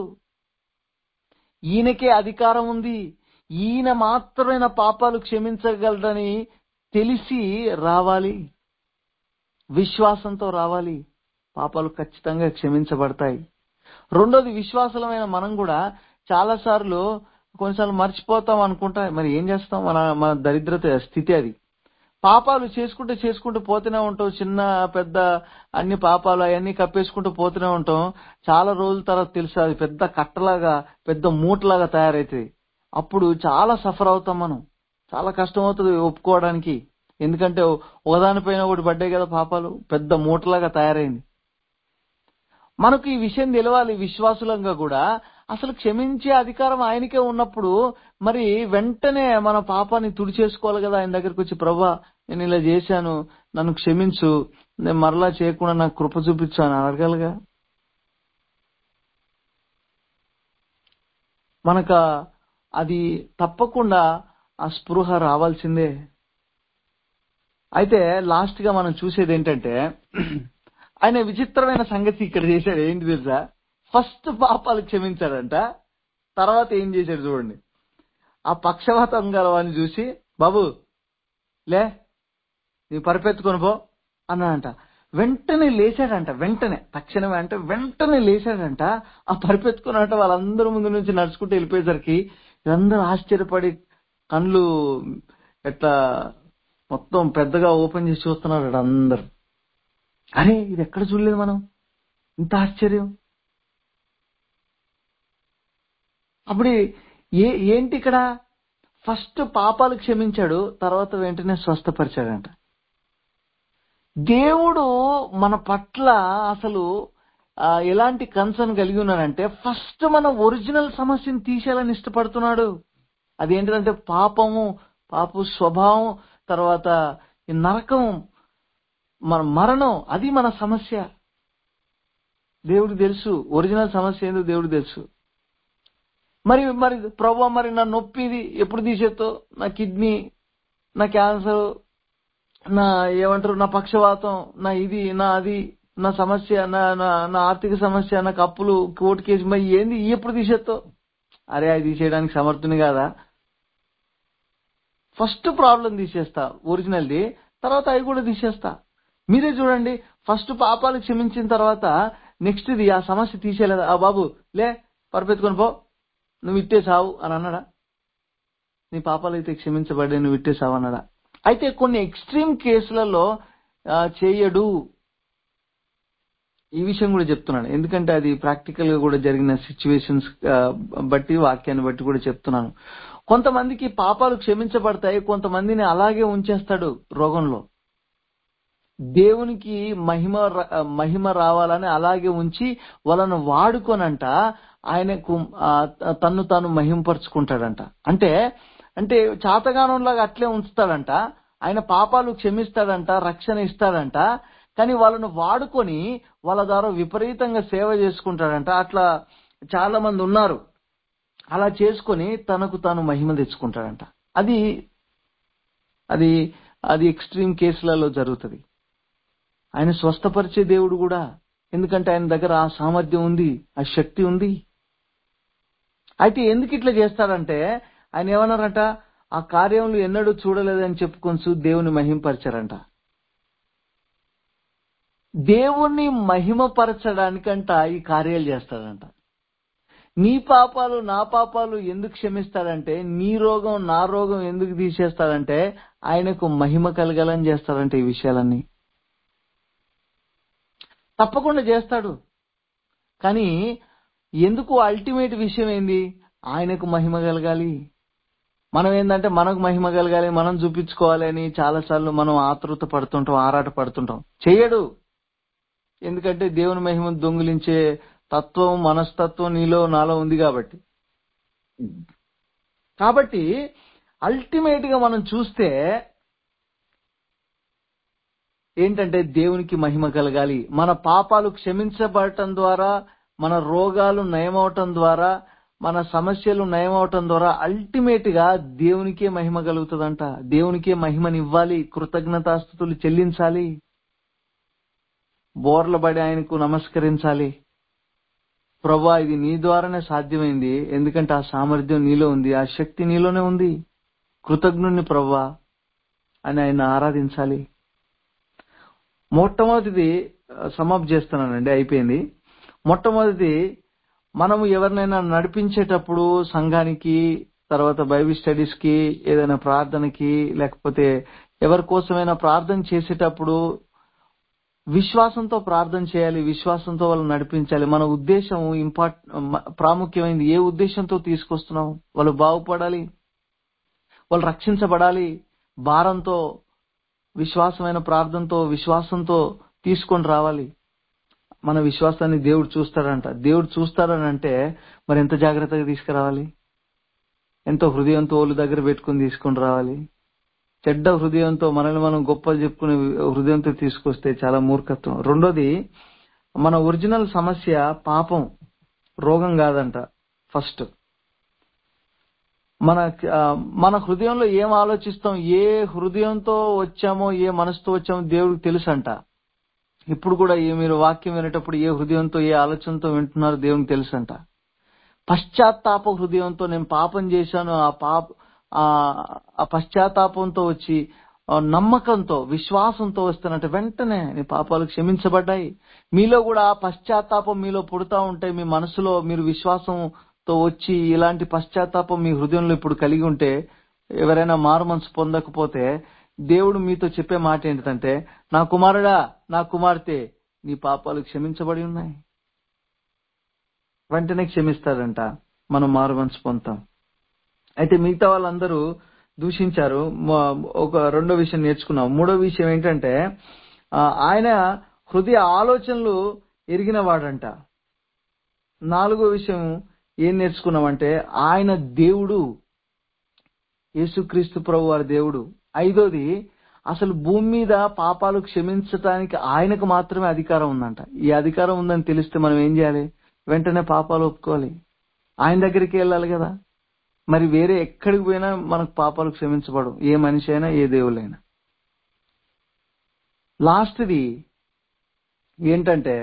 ఈయనకే అధికారం ఉంది ఈయన మాత్రమైన పాపాలు క్షమించగలరని తెలిసి రావాలి విశ్వాసంతో రావాలి పాపాలు ఖచ్చితంగా క్షమించబడతాయి రెండోది విశ్వాసమైన మనం కూడా చాలా సార్లు కొన్నిసార్లు మర్చిపోతాం అనుకుంటా మరి ఏం చేస్తాం మన మన దరిద్రత స్థితి అది పాపాలు చేసుకుంటూ చేసుకుంటూ పోతూనే ఉంటాం చిన్న పెద్ద అన్ని పాపాలు అవన్నీ కప్పేసుకుంటూ పోతూనే ఉంటాం చాలా రోజుల తర్వాత తెలుసు అది పెద్ద కట్టలాగా పెద్ద మూటలాగా తయారైతుంది అప్పుడు చాలా సఫర్ అవుతాం మనం చాలా కష్టం అవుతుంది ఒప్పుకోవడానికి ఎందుకంటే ఒకదానిపైన ఒకటి పడ్డాయి కదా పాపాలు పెద్ద మూటలాగా తయారైంది మనకు ఈ విషయం తెలవాలి విశ్వాసులంగా కూడా అసలు క్షమించే అధికారం ఆయనకే ఉన్నప్పుడు మరి వెంటనే మన పాపాన్ని తుడిచేసుకోవాలి కదా ఆయన దగ్గరికి వచ్చి ప్రభా నేను ఇలా చేశాను నన్ను క్షమించు నేను మరలా చేయకుండా నాకు కృప చూపించు అని అడగాలిగా మనకు అది తప్పకుండా ఆ స్పృహ రావాల్సిందే అయితే లాస్ట్ గా మనం చూసేది ఏంటంటే ఆయన విచిత్రమైన సంగతి ఇక్కడ చేశాడు ఏంటి తెలుసా ఫస్ట్ పాపాలు క్షమించాడంట తర్వాత ఏం చేశాడు చూడండి ఆ పక్షవాతం గలవాన్ని చూసి బాబు లే నీ పరిపెత్తుకొని పో అన్నాడంట వెంటనే లేచాడంట వెంటనే తక్షణమే అంటే వెంటనే లేచాడంట ఆ పరిపెత్తుకున్నట్ట వాళ్ళందరూ ముందు నుంచి నడుచుకుంటూ వెళ్ళిపోయేసరికి వీళ్ళందరూ ఆశ్చర్యపడి కళ్ళు ఎట్లా మొత్తం పెద్దగా ఓపెన్ చేసి చూస్తున్నారు అందరు అరే ఇది ఎక్కడ చూడలేదు మనం ఇంత ఆశ్చర్యం అప్పుడు ఏ ఏంటి ఇక్కడ ఫస్ట్ పాపాలు క్షమించాడు తర్వాత వెంటనే స్వస్థపరిచాడంట దేవుడు మన పట్ల అసలు ఆ, ఎలాంటి కన్సర్న్ కలిగి ఉన్నాడంటే ఫస్ట్ మన ఒరిజినల్ సమస్యను తీసేయాలని ఇష్టపడుతున్నాడు అదేంటంటే పాపము పాపు స్వభావం తర్వాత ఈ నరకం మన మరణం అది మన సమస్య దేవుడికి తెలుసు ఒరిజినల్ సమస్య ఏందో దేవుడికి తెలుసు మరి మరి ప్రభు మరి నా నొప్పి ఇది ఎప్పుడు తీసేతో నా కిడ్నీ నా క్యాన్సర్ నా ఏమంటారు నా పక్షవాతం నా ఇది నా అది నా సమస్య నా నా నా ఆర్థిక సమస్య నాకు అప్పులు కోర్టు కేసు మరి ఏంది ఇవి ఎప్పుడు తీసేస్తావు అరే అది తీసేయడానికి సమర్థుని కాదా ఫస్ట్ ప్రాబ్లం తీసేస్తా ఒరిజినల్ది తర్వాత అవి కూడా తీసేస్తా మీరే చూడండి ఫస్ట్ పాపాలు క్షమించిన తర్వాత నెక్స్ట్ ఇది ఆ సమస్య తీసేయలేదా ఆ బాబు లే పరిపెత్తుకొని పో నువ్వు ఇట్టే సావు అని అన్నాడా నీ పాపాలు అయితే క్షమించబడి నువ్వు ఇట్టే సావు అన్నాడా అయితే కొన్ని ఎక్స్ట్రీమ్ కేసులలో ఆ, చేయడు ఈ విషయం కూడా చెప్తున్నాను ఎందుకంటే అది ప్రాక్టికల్ గా కూడా జరిగిన సిచ్యువేషన్స్ బట్టి వాక్యాన్ని బట్టి కూడా చెప్తున్నాను కొంతమందికి పాపాలు క్షమించబడతాయి కొంతమందిని అలాగే ఉంచేస్తాడు రోగంలో దేవునికి మహిమ ర- మహిమ రావాలని అలాగే ఉంచి వాళ్ళను వాడుకోనంట ఆయనకు ఆ, తన్ను తాను మహింపరుచుకుంటాడంట అంటే అంటే చాతగానంలాగా అట్లే ఉంచుతాడంట ఆయన పాపాలు క్షమిస్తాడంట రక్షణ ఇస్తాడంట కానీ వాళ్ళను వాడుకొని వాళ్ళ ద్వారా విపరీతంగా సేవ చేసుకుంటాడంట అట్లా చాలా మంది ఉన్నారు అలా చేసుకొని తనకు తాను మహిమ తెచ్చుకుంటాడంట అది అది అది ఎక్స్ట్రీమ్ కేసులలో జరుగుతుంది ఆయన స్వస్థపరిచే దేవుడు కూడా ఎందుకంటే ఆయన దగ్గర ఆ సామర్థ్యం ఉంది ఆ శక్తి ఉంది అయితే ఎందుకు ఇట్లా చేస్తాడంటే ఆయన ఏమన్నారంట ఆ కార్యములు ఎన్నడూ చూడలేదని చెప్పుకొంచు దేవుని మహింపరిచారంట దేవుణ్ణి మహిమపరచడానికంట ఈ కార్యాలు చేస్తాడంట నీ పాపాలు నా పాపాలు ఎందుకు క్షమిస్తాడంటే నీ రోగం నా రోగం ఎందుకు తీసేస్తాడంటే ఆయనకు మహిమ కలగాలని చేస్తాడంటే ఈ విషయాలన్నీ తప్పకుండా చేస్తాడు కానీ ఎందుకు అల్టిమేట్ విషయం ఏంది ఆయనకు మహిమ కలగాలి మనం ఏంటంటే మనకు మహిమ కలగాలి మనం చూపించుకోవాలి అని చాలాసార్లు మనం ఆతృత పడుతుంటాం ఆరాట పడుతుంటాం చెయ్యడు ఎందుకంటే దేవుని మహిమను దొంగిలించే తత్వం మనస్తత్వం నీలో నాలో ఉంది కాబట్టి కాబట్టి అల్టిమేట్ గా మనం చూస్తే ఏంటంటే దేవునికి మహిమ కలగాలి మన పాపాలు క్షమించబడటం ద్వారా మన రోగాలు నయమవటం ద్వారా మన సమస్యలు నయమవటం ద్వారా అల్టిమేట్ గా దేవునికే మహిమ కలుగుతుందంట దేవునికే మహిమనివ్వాలి కృతజ్ఞతాస్థుతులు చెల్లించాలి బోర్లబడి ఆయనకు నమస్కరించాలి ప్రభా ఇది నీ ద్వారానే సాధ్యమైంది ఎందుకంటే ఆ సామర్థ్యం నీలో ఉంది ఆ శక్తి నీలోనే ఉంది కృతజ్ఞుని ప్రభా అని ఆయన ఆరాధించాలి మొట్టమొదటిది సమాప్ చేస్తున్నానండి అయిపోయింది మొట్టమొదటిది మనము ఎవరినైనా నడిపించేటప్పుడు సంఘానికి తర్వాత బైబిల్ స్టడీస్ కి ఏదైనా ప్రార్థనకి లేకపోతే ఎవరి కోసమైనా ప్రార్థన చేసేటప్పుడు విశ్వాసంతో ప్రార్థన చేయాలి విశ్వాసంతో వాళ్ళు నడిపించాలి మన ఉద్దేశం ఇంపార్ట్ ప్రాముఖ్యమైనది ఏ ఉద్దేశంతో తీసుకొస్తున్నాం వాళ్ళు బాగుపడాలి వాళ్ళు రక్షించబడాలి భారంతో విశ్వాసమైన ప్రార్థనతో విశ్వాసంతో తీసుకొని రావాలి మన విశ్వాసాన్ని దేవుడు చూస్తాడంట దేవుడు చూస్తాడని అంటే మరి ఎంత జాగ్రత్తగా తీసుకురావాలి ఎంతో హృదయంతో వాళ్ళ దగ్గర పెట్టుకుని తీసుకొని రావాలి చెడ్డ హృదయంతో మనల్ని మనం గొప్పలు చెప్పుకునే హృదయంతో తీసుకొస్తే చాలా మూర్ఖత్వం రెండోది మన ఒరిజినల్ సమస్య పాపం రోగం కాదంట ఫస్ట్ మన ఆ, మన హృదయంలో ఏం ఆలోచిస్తాం ఏ హృదయంతో వచ్చామో ఏ మనసుతో వచ్చామో దేవుడికి తెలుసంట ఇప్పుడు కూడా ఏ మీరు వాక్యం వినేటప్పుడు ఏ హృదయంతో ఏ ఆలోచనతో వింటున్నారో దేవునికి తెలుసంట పశ్చాత్తాప హృదయంతో నేను పాపం చేశాను ఆ పాప ఆ ఆ పశ్చాత్తాపంతో వచ్చి ఆ, నమ్మకంతో విశ్వాసంతో వస్తున్నట్టు వెంటనే నీ పాపాలు క్షమించబడ్డాయి మీలో కూడా ఆ పశ్చాత్తాపం మీలో పుడతా ఉంటాయి మీ మనసులో మీరు విశ్వాసంతో వచ్చి ఇలాంటి పశ్చాత్తాపం మీ హృదయంలో ఇప్పుడు కలిగి ఉంటే ఎవరైనా మారు మనసు పొందకపోతే దేవుడు మీతో చెప్పే మాట ఏంటంటే నా కుమారుడా నా కుమార్తె నీ పాపాలు క్షమించబడి ఉన్నాయి వెంటనే క్షమిస్తాడంట మనం మారు మనసు పొందుతాం అయితే మిగతా వాళ్ళందరూ దూషించారు మ- ఒక రెండో విషయం నేర్చుకున్నాం మూడో విషయం ఏంటంటే ఆ, ఆయన హృదయ ఆలోచనలు ఎరిగిన వాడంట నాలుగో విషయం ఏం నేర్చుకున్నామంటే ఆయన దేవుడు యేసుక్రీస్తు ప్రభు వారి దేవుడు ఐదోది అసలు భూమి మీద పాపాలు క్షమించటానికి ఆయనకు మాత్రమే అధికారం ఉందంట ఈ అధికారం ఉందని తెలిస్తే మనం ఏం చేయాలి వెంటనే పాపాలు ఒప్పుకోవాలి ఆయన దగ్గరికి వెళ్ళాలి కదా మరి వేరే ఎక్కడికి పోయినా మనకు పాపాలు క్షమించబడు ఏ మనిషి అయినా ఏ దేవులైనా లాస్ట్ది ఏంటంటే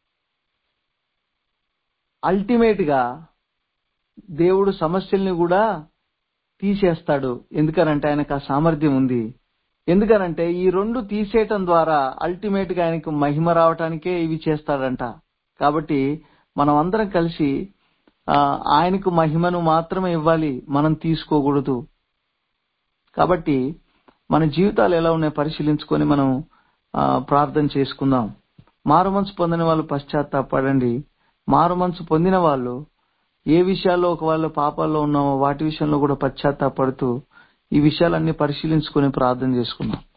అల్టిమేట్ గా దేవుడు సమస్యల్ని కూడా తీసేస్తాడు ఎందుకనంటే ఆయనకు ఆ సామర్థ్యం ఉంది ఎందుకనంటే ఈ రెండు తీసేయటం ద్వారా అల్టిమేట్ గా ఆయనకు మహిమ రావటానికే ఇవి చేస్తాడంట కాబట్టి మనం అందరం కలిసి ఆ, ఆయనకు మహిమను మాత్రమే ఇవ్వాలి మనం తీసుకోకూడదు కాబట్టి మన జీవితాలు ఎలా ఉన్నాయో పరిశీలించుకొని మనం ఆ, ప్రార్థన చేసుకుందాం మారు మనసు పొందిన వాళ్ళు పశ్చాత్తాపడండి మారు మనసు పొందిన వాళ్ళు ఏ విషయాల్లో ఒక వాళ్ళ పాపాల్లో ఉన్నామో వాటి విషయంలో కూడా పశ్చాత్తాపడుతూ ఈ విషయాలన్నీ పరిశీలించుకొని ప్రార్థన చేసుకుందాం